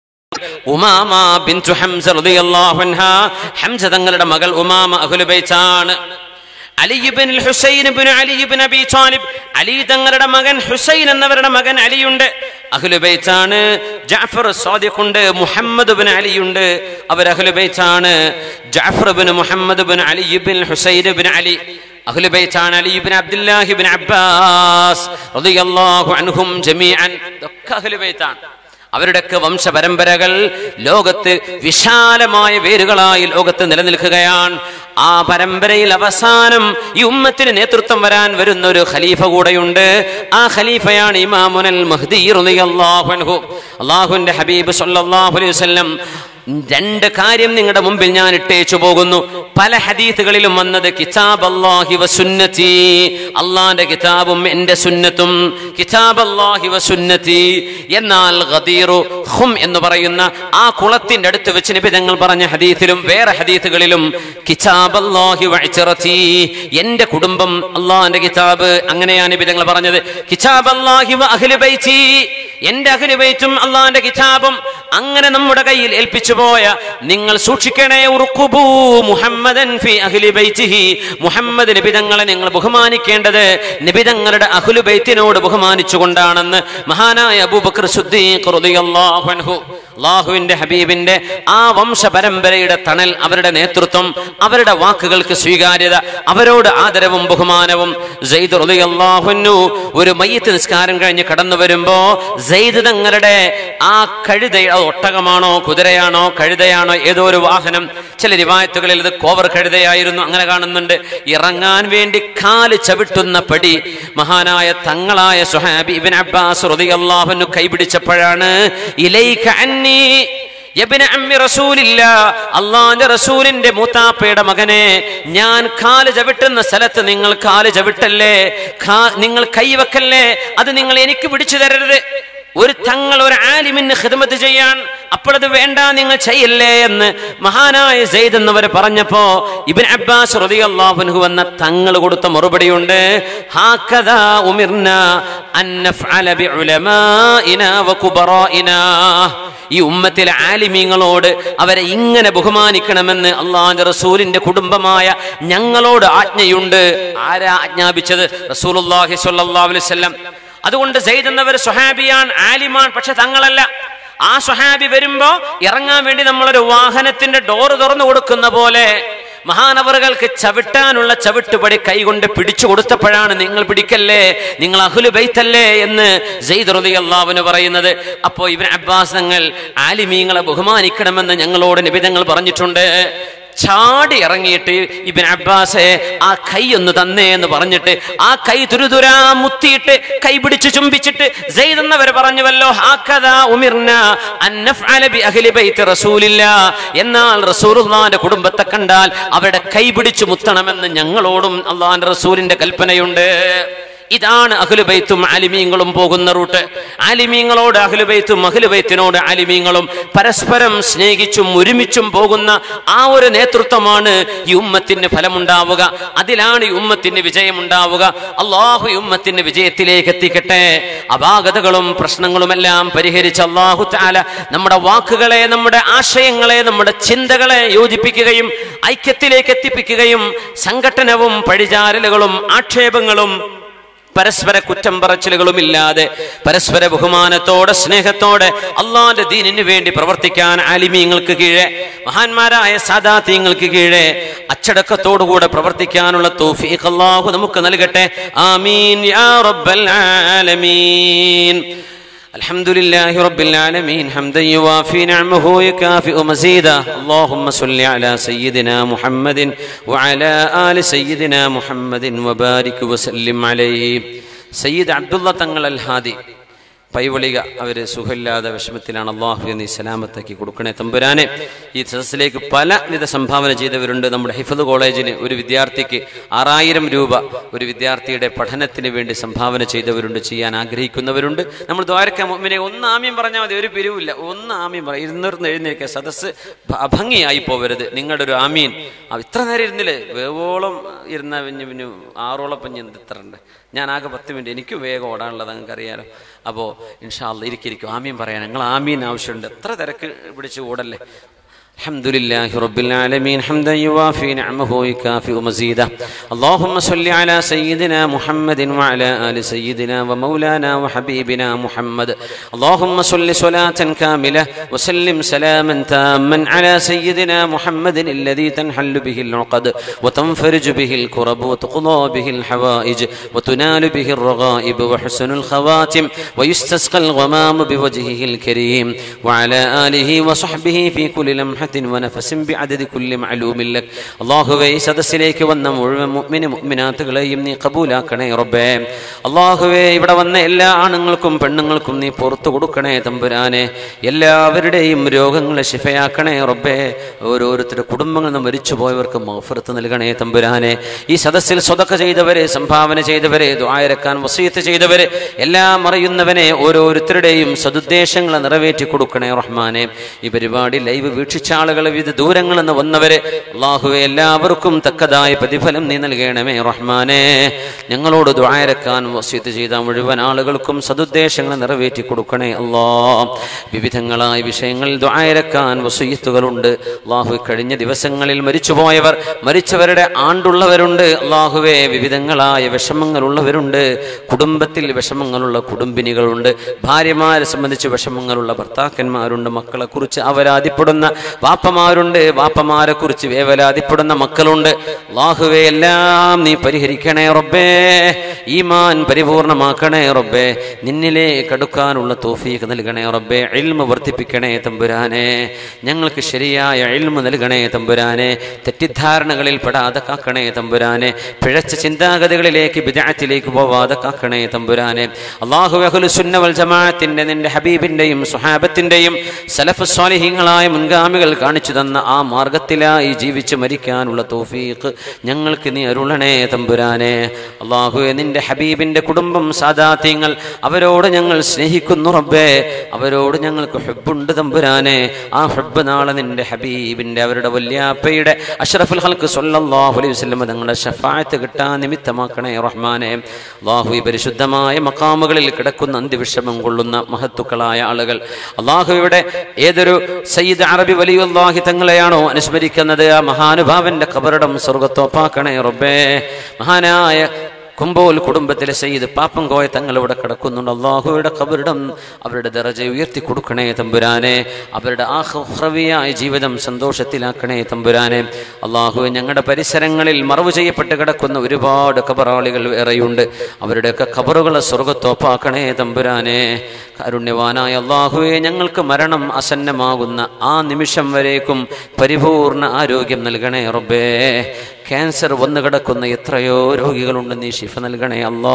ഉമാമ ബിന്തു ഹംസ റളിയല്ലാഹു അൻഹ ഹംസ തങ്ങളുടെ മകൾ ഉമാമ അഖിലുബൈത്താണ് Ali bin Hussain bin Ali bin Abi Talib Ali തങ്ങളുടെ മകൻ ഹുസൈൻ എന്നവരുടെ മകൻ അലിയുണ്ട് അഹ്ലുബൈത്താണ് ജാഫർ സ്വാദിഖുണ്ട് മുഹമ്മദ് ബിൻ അലിയുണ്ട് അവർ അഹ്ലുബൈത്താണ് Jafar bin Muhammad bin Ali bin Hussain bin Ali അഹ്ലുബൈത്താണ് Ali bin Abdullahi bin Abbas റളിയല്ലാഹു അൻഹും ജമീഅൻ ഇതൊക്കെ അഹ്ലുബൈത്താണ് അവരുടെയൊക്കെ വംശപരമ്പരകൾ ലോകത്ത് വിശാലമായ വേരുകളായി ലോകത്ത് നിലനിൽക്കുകയാണ് ആ പരമ്പരയിൽ അവസാനം ഈ ഉമ്മത്തിന് നേതൃത്വം വരാൻ വരുന്ന ഒരു ഖലീഫ കൂടെയുണ്ട് ആ ഖലീഫയാണ് ഇമാമുനൽ മഹ്ദി റളിയല്ലാഹു അൻഹു അള്ളാഹുവിന്റെ ഹബീബ് സല്ലല്ലാഹു അലൈഹി വസല്ലം രണ്ട് കാര്യം നിങ്ങളുടെ മുമ്പിൽ ഞാൻ ഇട്ടേച്ചു പോകുന്നു പല ഹദീസുകളിലും വന്നത് കിതാബ് അല്ലാഹി വസുന്നതി അള്ളാന്റെ കിതാബും എന്റെ സുന്നത്തും കിതാബ് അല്ലാഹി വസുന്നതി എന്നാൽ ഗദീറു ഹും എന്ന് പറയുന്ന ആ കുളത്തിന്റെ അടുത്ത് വെച്ച് നബി തങ്ങൾ പറഞ്ഞ ഹദീസിലും വേറെ ഹദീസുകളിലും കിതാബ് അല്ലാഹി വഅ്ചറതി എന്റെ കുടുംബം അള്ളാന്റെ കിതാബ് അങ്ങനെയാണ് നബി തങ്ങൾ പറഞ്ഞത് കിതാബ് അല്ലാഹി വ അഹ്ലു ബൈതി എന്റെ അഹ്ലു ബൈത്തും അള്ളാന്റെ കിതാബും അങ്ങനെ നമ്മുടെ കയ്യിൽ ഏൽപ്പിച്ചു പോയ നിങ്ങൾ സൂക്ഷിക്കണേ ഉറുക്കുബൂ മുഹമ്മദൻ ഫി അഹ്ലി ബൈത്തിഹി മുഹമ്മദ് നബിതങ്ങളെ നിങ്ങൾ ബഹുമാനിക്കേണ്ടത് നബിതങ്ങളുടെ അഹ്ലു ബൈത്തിനോട് ബഹുമാനിച്ചുകൊണ്ടാണെന്ന് മഹാനായ അബൂബക്കർ സുദ്ദീഖ് റളിയല്ലാഹു അൻഹു അള്ളാഹുവിന്റെ ഹബീബിന്റെ ആ വംശ പരമ്പരയുടെ തണൽ അവരുടെ നേതൃത്വം അവരുടെ വാക്കുകൾക്ക് സ്വീകാര്യത അവരോട് ആദരവും ബഹുമാനവും സെയ്ദ് റളിയല്ലാഹുന്നു ഒരു മയ്യത്ത് നിസ്കാരം കഴിഞ്ഞ് കടന്നു വരുമ്പോ സെയ്ദ് തങ്ങളുടെ ആ കഴുത അത് ഒട്ടകമാണോ കുതിരയാണോ കഴുതയാണോ ഏതോ ഒരു വാഹനം ചില റിവായത്തുകളിൽ ഇത് കോവർ കഴുതയായിരുന്നു അങ്ങനെ കാണുന്നുണ്ട് ഇറങ്ങാൻ വേണ്ടി കാല് ചവിട്ടുന്ന പടി മഹാനായ തങ്ങളായ സുഹാബി ഇബിൻ അബ്ബാസ് റളിയല്ലാഹുന്നു കൈപിടിച്ചപ്പോഴാണ് ഇലൈക അന്നി യബ്ന അമ്മി റസൂലില്ല അള്ളാന്റെ റസൂലിന്റെ മൂത്താപ്പയുടെ മകനെ ഞാൻ കാല് ചവിട്ടുന്ന സ്ഥലത്ത് നിങ്ങൾ കാല് ചവിട്ടല്ലേ കാ- നിങ്ങൾ കൈവക്കല്ലേ അത് നിങ്ങൾ എനിക്ക് പിടിച്ചു തരരുത് ഒരു തങ്ങൾ ഒരു ആലിമിന് ഹിദമത്ത് ചെയ്യാൻ അപ്പോഴത് വേണ്ട നിങ്ങൾ ചെയ്യല്ലേ എന്ന് മഹാനായ സെയ്ദ് എന്നവർ പറഞ്ഞപ്പോ ഇബിൻ അബ്ബാസ് റളിയല്ലാഹു വന്ന തങ്ങൾ കൊടുത്ത മറുപടിയുണ്ട് ഹാക്കദാ ഉമിർന അൻ നഫ്അല ബിഉലമാഇനാ വകുബറാഇനാ ഈ ഉമ്മത്തിലെ ആലിമീങ്ങളോട് അവരെ ഇങ്ങനെ ബഹുമാനിക്കണമെന്ന് അള്ളാന്റെ റസൂലിന്റെ കുടുംബമായ ഞങ്ങളോട് ആജ്ഞയുണ്ട് ആരാ ആജ്ഞാപിച്ചത് റസൂലുള്ളാഹി സ്വല്ലല്ലാഹു അലൈഹി വസല്ലം അതുകൊണ്ട് സെയ്ദ് എന്നവർ സ്വഹാബിയാൻ ആലിമാൻ പക്ഷെ തങ്ങളല്ല ആ സ്വഹാബി വരുമ്പോ ഇറങ്ങാൻ വേണ്ടി നമ്മളൊരു വാഹനത്തിന്റെ ഡോറ് തുറന്നു കൊടുക്കുന്ന പോലെ മഹാനവറുകൾക്ക് ചവിട്ടാനുള്ള ചവിട്ടുപടി കൈകൊണ്ട് പിടിച്ചു കൊടുത്തപ്പോഴാണ് നിങ്ങൾ പിടിക്കല്ലേ നിങ്ങൾ അഹുലു ബൈത്തല്ലേ എന്ന് സെയ്ദ് റളിയല്ലാഹുവിന് പറയുന്നത് അപ്പോ ഇവൻ അബ്ബാസ് തങ്ങൾ ആലിമീങ്ങളെ ബഹുമാനിക്കണമെന്ന് ഞങ്ങളോട് നിബിധങ്ങൾ പറഞ്ഞിട്ടുണ്ട് ചാടി ഇറങ്ങിയിട്ട് ഇബിൻ അബ്ബാസെ ആ കൈ ഒന്ന് തന്നേ എന്ന് പറഞ്ഞിട്ട് ആ കൈ തുരുതുരാ മുത്തിയിട്ട് കൈ പിടിച്ച് ചുംബിച്ചിട്ട് സെയ്ദ് എന്നവർ പറഞ്ഞുവല്ലോ ഹാക്കദാ ഉമിർന അൻ നഫ്അല ബി അഹ്ലി ബൈത്ത് റസൂലില്ല എന്നാൽ റസൂലുള്ളാഹിന്റെ കുടുംബത്തെ കണ്ടാൽ അവരുടെ കൈ പിടിച്ചു മുത്തണമെന്ന് ഞങ്ങളോടും അള്ളാഹിന്റെ റസൂലിന്റെ കൽപ്പനയുണ്ട് ഇതാണ് അഖിലുബൈത്തും ആലിമീങ്ങളും പോകുന്ന റൂട്ട് ആലിമീങ്ങളോട് അഖിലുബൈത്തും അഖിലുബൈത്തിനോട് ആലിമീങ്ങളും പരസ്പരം സ്നേഹിച്ചും ഒരുമിച്ചും പോകുന്ന ആ ഒരു നേതൃത്വമാണ് ഈ ഉമ്മത്തിന് ഫലമുണ്ടാവുക അതിലാണ് ഈ ഉമ്മത്തിന് വിജയമുണ്ടാവുക അള്ളാഹു ഈ ഉമ്മത്തിന് വിജയത്തിലേക്ക് എത്തിക്കട്ടെ അപാകതകളും പ്രശ്നങ്ങളുമെല്ലാം പരിഹരിച്ച് അള്ളാഹു താല നമ്മുടെ വാക്കുകളെ നമ്മുടെ ആശയങ്ങളെ നമ്മുടെ ചിന്തകളെ യോജിപ്പിക്കുകയും ഐക്യത്തിലേക്ക് എത്തിപ്പിക്കുകയും സംഘട്ടനവും പഴിചാരലുകളും ആക്ഷേപങ്ങളും പരസ്പര കുറ്റം പറച്ചിലുകളും ഇല്ലാതെ പരസ്പര ബഹുമാനത്തോടെ സ്നേഹത്തോടെ അള്ളാന്റെ ദീനിന് വേണ്ടി പ്രവർത്തിക്കാൻ ആലിമീങ്ങൾക്ക് കീഴെ മഹാന്മാരായ സാദാത്യങ്ങൾക്ക് കീഴെ അച്ചടക്കത്തോടുകൂടെ പ്രവർത്തിക്കാനുള്ള തൗഫീഖ് അള്ളാഹു നമുക്ക് നൽകട്ടെ ആമീൻ യാ റബ്ബൽ ആലമീൻ الحمد لله رب العالمين حمدا يوافي نعمه ويكافئ مزيدا اللهم صل على سيدنا محمد وعلى آل سيدنا محمد وبارك وسلم عليه سيد عبد الله തങ്ങൾ الهادي പൈവളിക അവര് സുഖമില്ലാതെ വിഷമത്തിലാണ് അള്ളാഹു നീ സലാമത്താക്കി കൊടുക്കണേ തമ്പുരാനെ ഈ സദസ്സിലേക്ക് പലവിധ സംഭാവന ചെയ്തവരുണ്ട് നമ്മുടെ ഹിഫദ് കോളേജിന് ഒരു വിദ്യാർത്ഥിക്ക് ആറായിരം രൂപ ഒരു വിദ്യാർത്ഥിയുടെ പഠനത്തിന് വേണ്ടി സംഭാവന ചെയ്തവരുണ്ട് ചെയ്യാൻ ആഗ്രഹിക്കുന്നവരുണ്ട് നമ്മൾ ദ്വാരക്ക മുമ്പിനെ ഒന്ന് ആമ്യം പറഞ്ഞാൽ മതി ഒരു പിരിവില്ല ഒന്ന് ആമ്യം പറ ഇരുന്നിരുന്ന് എഴുന്നേക്കെ സദസ്സ് ഭ- അഭംഗിയായി പോവരുത് നിങ്ങളുടെ ഒരു ആമീൻ ആ, ഇത്ര നേരം ഇരുന്നില്ലേ വേവോളം ഇരുന്ന പിന്നെ പിന്നെ ആറോളം പഞ്ഞ് എന്ത് ഇത്ര ഉണ്ട് ഞാൻ ആകെ പത്ത് മിനിറ്റ് എനിക്ക് വേഗം ഓടാനുള്ളത് നിങ്ങൾക്ക് അറിയാലോ അപ്പോൾ ഇൻഷാല്ല ഇരിക്കും ആമീൻ പറയാൻ ഞങ്ങൾ ആമീൻ ആവശ്യമുണ്ട് എത്ര തിരക്ക് പിടിച്ച് ഓടല്ലേ الحمد لله رب العالمين حمدا يوافي نعمه ويكافئ مزيده اللهم صل على سيدنا محمد وعلى آل سيدنا ومولانا وحبيبنا محمد اللهم صل صلاة كاملة وسلم سلاما تاما على سيدنا محمد الذي تنحل به العقد وتنفرج به الكرب وتقضى به الحوائج وتنال به الرغائب وحسن الخواتم ويستسقى الغمام بوجهه الكريم وعلى آله وصحبه في كل لمحة ونفس بعدد كل معلوم لك الله ഈ സദസ്സിലേക്ക് വന്ന മുഴുവൻ മുഅ്മിന മുഅ്മിനാത്തുകളെയും നീ കബൂലാക്കണേ റബ്ബേ അള്ളാഹുവേ ഇവിടെ വന്ന എല്ലാ ആണുങ്ങൾക്കും പെണ്ണുങ്ങൾക്കും നീ പുറത്തു കൊടുക്കണേ തമ്പുരാനെ എല്ലാവരുടെയും രോഗങ്ങളെ ശിഫയാക്കണേ റബ്ബേ ഓരോരുത്തരുടെ കുടുംബങ്ങളിൽ നിന്ന് മരിച്ചു പോയവർക്ക് മൗഫറത്ത് നൽകണേ തമ്പുരാനെ ഈ സദസ്സിൽ സ്വതക്ക ചെയ്തവരെ സംഭാവന ചെയ്തവരെ ദ്വായരക്കാൻ വസീത്ത് ചെയ്തവരെ എല്ലാം അറിയുന്നവനെ ഓരോരുത്തരുടെയും സതുദ്ദേശങ്ങളെ നിറവേറ്റി കൊടുക്കണേ റഹ്മാനെ ഈ പരിപാടി ലൈവ് വീക്ഷിച്ച ആളുകൾ വിവിധ ദൂരങ്ങളിൽ നിന്ന് വന്നവര് അള്ളാഹുവെ എല്ലാവർക്കും തക്കതായ പ്രതിഫലം നീ നൽകണമേ റഹ്മാനെ ഞങ്ങളോട് ദ്വായരക്കാൻ വസ്യത്ത് ചെയ്ത മുഴുവൻ ആളുകൾക്കും സതുദ്ദേശങ്ങൾ നിറവേറ്റി കൊടുക്കണേ അല്ലാ വിവിധങ്ങളായ വിഷയങ്ങളിൽ ദ്വായരക്കാൻ വസൂയത്തുകളുണ്ട് അള്ളാഹു കഴിഞ്ഞ ദിവസങ്ങളിൽ മരിച്ചുപോയവർ മരിച്ചവരുടെ ആണ്ടുള്ളവരുണ്ട് അള്ളാഹുവെ വിവിധങ്ങളായ വിഷമങ്ങളുള്ളവരുണ്ട് കുടുംബത്തിൽ വിഷമങ്ങളുള്ള കുടുംബിനികളുണ്ട് ഭാര്യമാരെ സംബന്ധിച്ച് വിഷമങ്ങളുള്ള ഭർത്താക്കന്മാരുണ്ട് മക്കളെ കുറിച്ച് അവരാതിപ്പെടുന്ന വാപ്പമാരുണ്ട് വാപ്പമാരെ കുറിച്ച് വേവലാതിപ്പെടുന്ന മക്കളുണ്ട് അള്ളാഹുവെ എല്ലാം നീ പരിഹരിക്കണേ റബ്ബേ ഈമാൻ പരിപൂർണമാക്കണേ റബ്ബേ നിന്നിലേക്ക് അടുക്കാനുള്ള തോഫീക്ക് നൽകണേ റബ്ബേ ഇൽമ വർദ്ധിപ്പിക്കണേ തമ്പുരാനെ ഞങ്ങൾക്ക് ശരിയായ ഇൽമ നൽകണേ തമ്പുരാനെ തെറ്റിദ്ധാരണകളിൽ പെടാതെ കാക്കണേ തമ്പുരാനെ പിഴച്ച ചിന്താഗതികളിലേക്ക് വിദായത്തിലേക്ക് പോവാതെ കാക്കണേ തമ്പുരാനെ അള്ളാഹു സുന്നവൽ ജമാഅത്തിന്റെ നിന്റെ ഹബീബിന്റെയും സുഹാബത്തിന്റെയും സലഫ് സ്വാലിഹീങ്ങളായ മുൻഗാമികൾ കാണിച്ചു തന്ന ആ മാർഗത്തിലായി ജീവിച്ച് മരിക്കാനുള്ള തോഫീക്ക് ഞങ്ങൾക്ക് നീ അരുളണേ തമ്പുരാനെ അള്ളാഹുവെ നിന്റെ ഹബീബിന്റെ കുടുംബം സാദാത്യങ്ങൾ അവരോട് ഞങ്ങൾ സ്നേഹിക്കുന്നു റബ്ബേ അവരോട് ഞങ്ങൾക്ക് ഹെബുണ്ട് തമ്പുരാനെ ആ ഹെബ് നാളെ നിന്റെ ഹബീബിന്റെ അവരുടെ വല്യാപ്പയുടെ അഷ്റഫുൽ ഹൽക്ക് സല്ലല്ലാഹു അലൈഹി വസല്ലം തങ്ങളുടെ ഷഫായത്ത് കിട്ടാൻ നിമിത്തമാക്കണേ റഹ്മാനെ അള്ളാഹു ഈ പരിശുദ്ധമായ മക്കാമുകളിൽ കിടക്കുന്ന അന്ത്യവിഷമം കൊള്ളുന്ന മഹത്തുക്കളായ ആളുകൾ അള്ളാഹു ഇവിടെ ഏതൊരു സയ്യിദ് അറബി വലിയുല്ലാഹി തങ്ങളെയാണോ അനുസ്മരിക്കുന്നത് ആ മഹാനുഭാവന്റെ കബറിടം സ്വർഗത്തോപ്പാക്കണേ റബ്ബേ മഹാനായ കുമ്പോൽ കുടുംബത്തിലെ സയ്യിദ് പാപ്പം കോയ തങ്ങൾ ഇവിടെ കിടക്കുന്നുണ്ട് അള്ളാഹുയുടെ കബറിടം അവരുടെ ദറജ ഉയർത്തി കൊടുക്കണേ തമ്പുരാനെ അവരുടെ ആഹ്രവിയായ ജീവിതം സന്തോഷത്തിലാക്കണേ തമ്പുരാനെ അള്ളാഹു ഞങ്ങളുടെ പരിസരങ്ങളിൽ മറവ് ചെയ്യപ്പെട്ട് കിടക്കുന്ന ഒരുപാട് കബറാളികൾ വേറെയുണ്ട് അവരുടെയൊക്കെ കബറുകളെ സ്വർഗത്തോപ്പാക്കണേ തമ്പുരാനെ കാരുണ്യവാനായ അള്ളാഹുവെ ഞങ്ങൾക്ക് മരണം അസന്നമാകുന്ന ആ നിമിഷം വരേക്കും പരിപൂർണ ആരോഗ്യം നൽകണേ റബ്ബേ ക്യാൻസർ വന്നു കിടക്കുന്ന എത്രയോ രോഗികളുണ്ട് നീ ശിഫ നൽകണേ അല്ലാ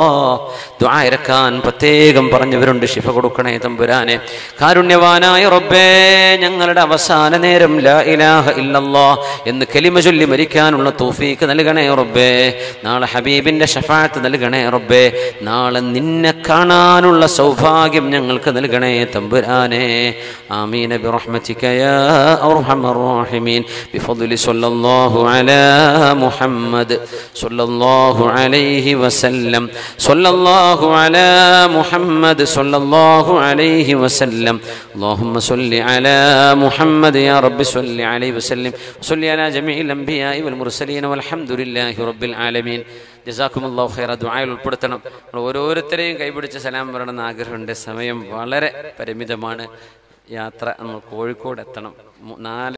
ദ്വായരക്കാൻ പ്രത്യേകം പറഞ്ഞവരുണ്ട് ശിഫ കൊടുക്കണേ തമ്പുരാനെ കാരുണ്യവാനായ റബ്ബേ ഞങ്ങളുടെ അവസാന നേരം ലാ ഇലാഹ ഇല്ലല്ലാ എന്ന് കലിമ ചൊല്ലി മരിക്കാനുള്ള തൗഫീക്ക് നൽകണേ റബ്ബേ നാളെ ഹബീബിന്റെ ഷഫാത്ത് നൽകണേ റബ്ബേ നാളെ നിന്നെ കാണാനുള്ള സൗഭാഗ്യം ഞങ്ങൾക്ക് നൽകണേ തമ്പുരാനെ ആമീന ബിറഹ്മതിക യാ അർഹമർ റഹീമീൻ ബിഫദ്ലി സ്വല്ലല്ലാഹു അലാ മുഹമ്മദ് സ്വല്ലല്ലാഹു അലൈഹി വസല്ലം സ്വല്ലല്ലാഹു അലാ മുഹമ്മദ് സ്വല്ലല്ലാഹു അലൈഹി വസല്ലം اللهم صل على محمد يا رب صل عليه وسلم صل على جميع الأنبياء والمرسلين والحمد لله رب العالمين ജസാക്കും അള്ളാഹു ഖൈറ ദുആയിൽ ഉൾപ്പെടുത്തണം നമ്മൾ ഓരോരുത്തരെയും കൈപിടിച്ച് സലാം പറയണമെന്ന് ആഗ്രഹമുണ്ട് സമയം വളരെ പരിമിതമാണ് യാത്ര നമ്മൾ കോഴിക്കോട് എത്തണം മു- നാല്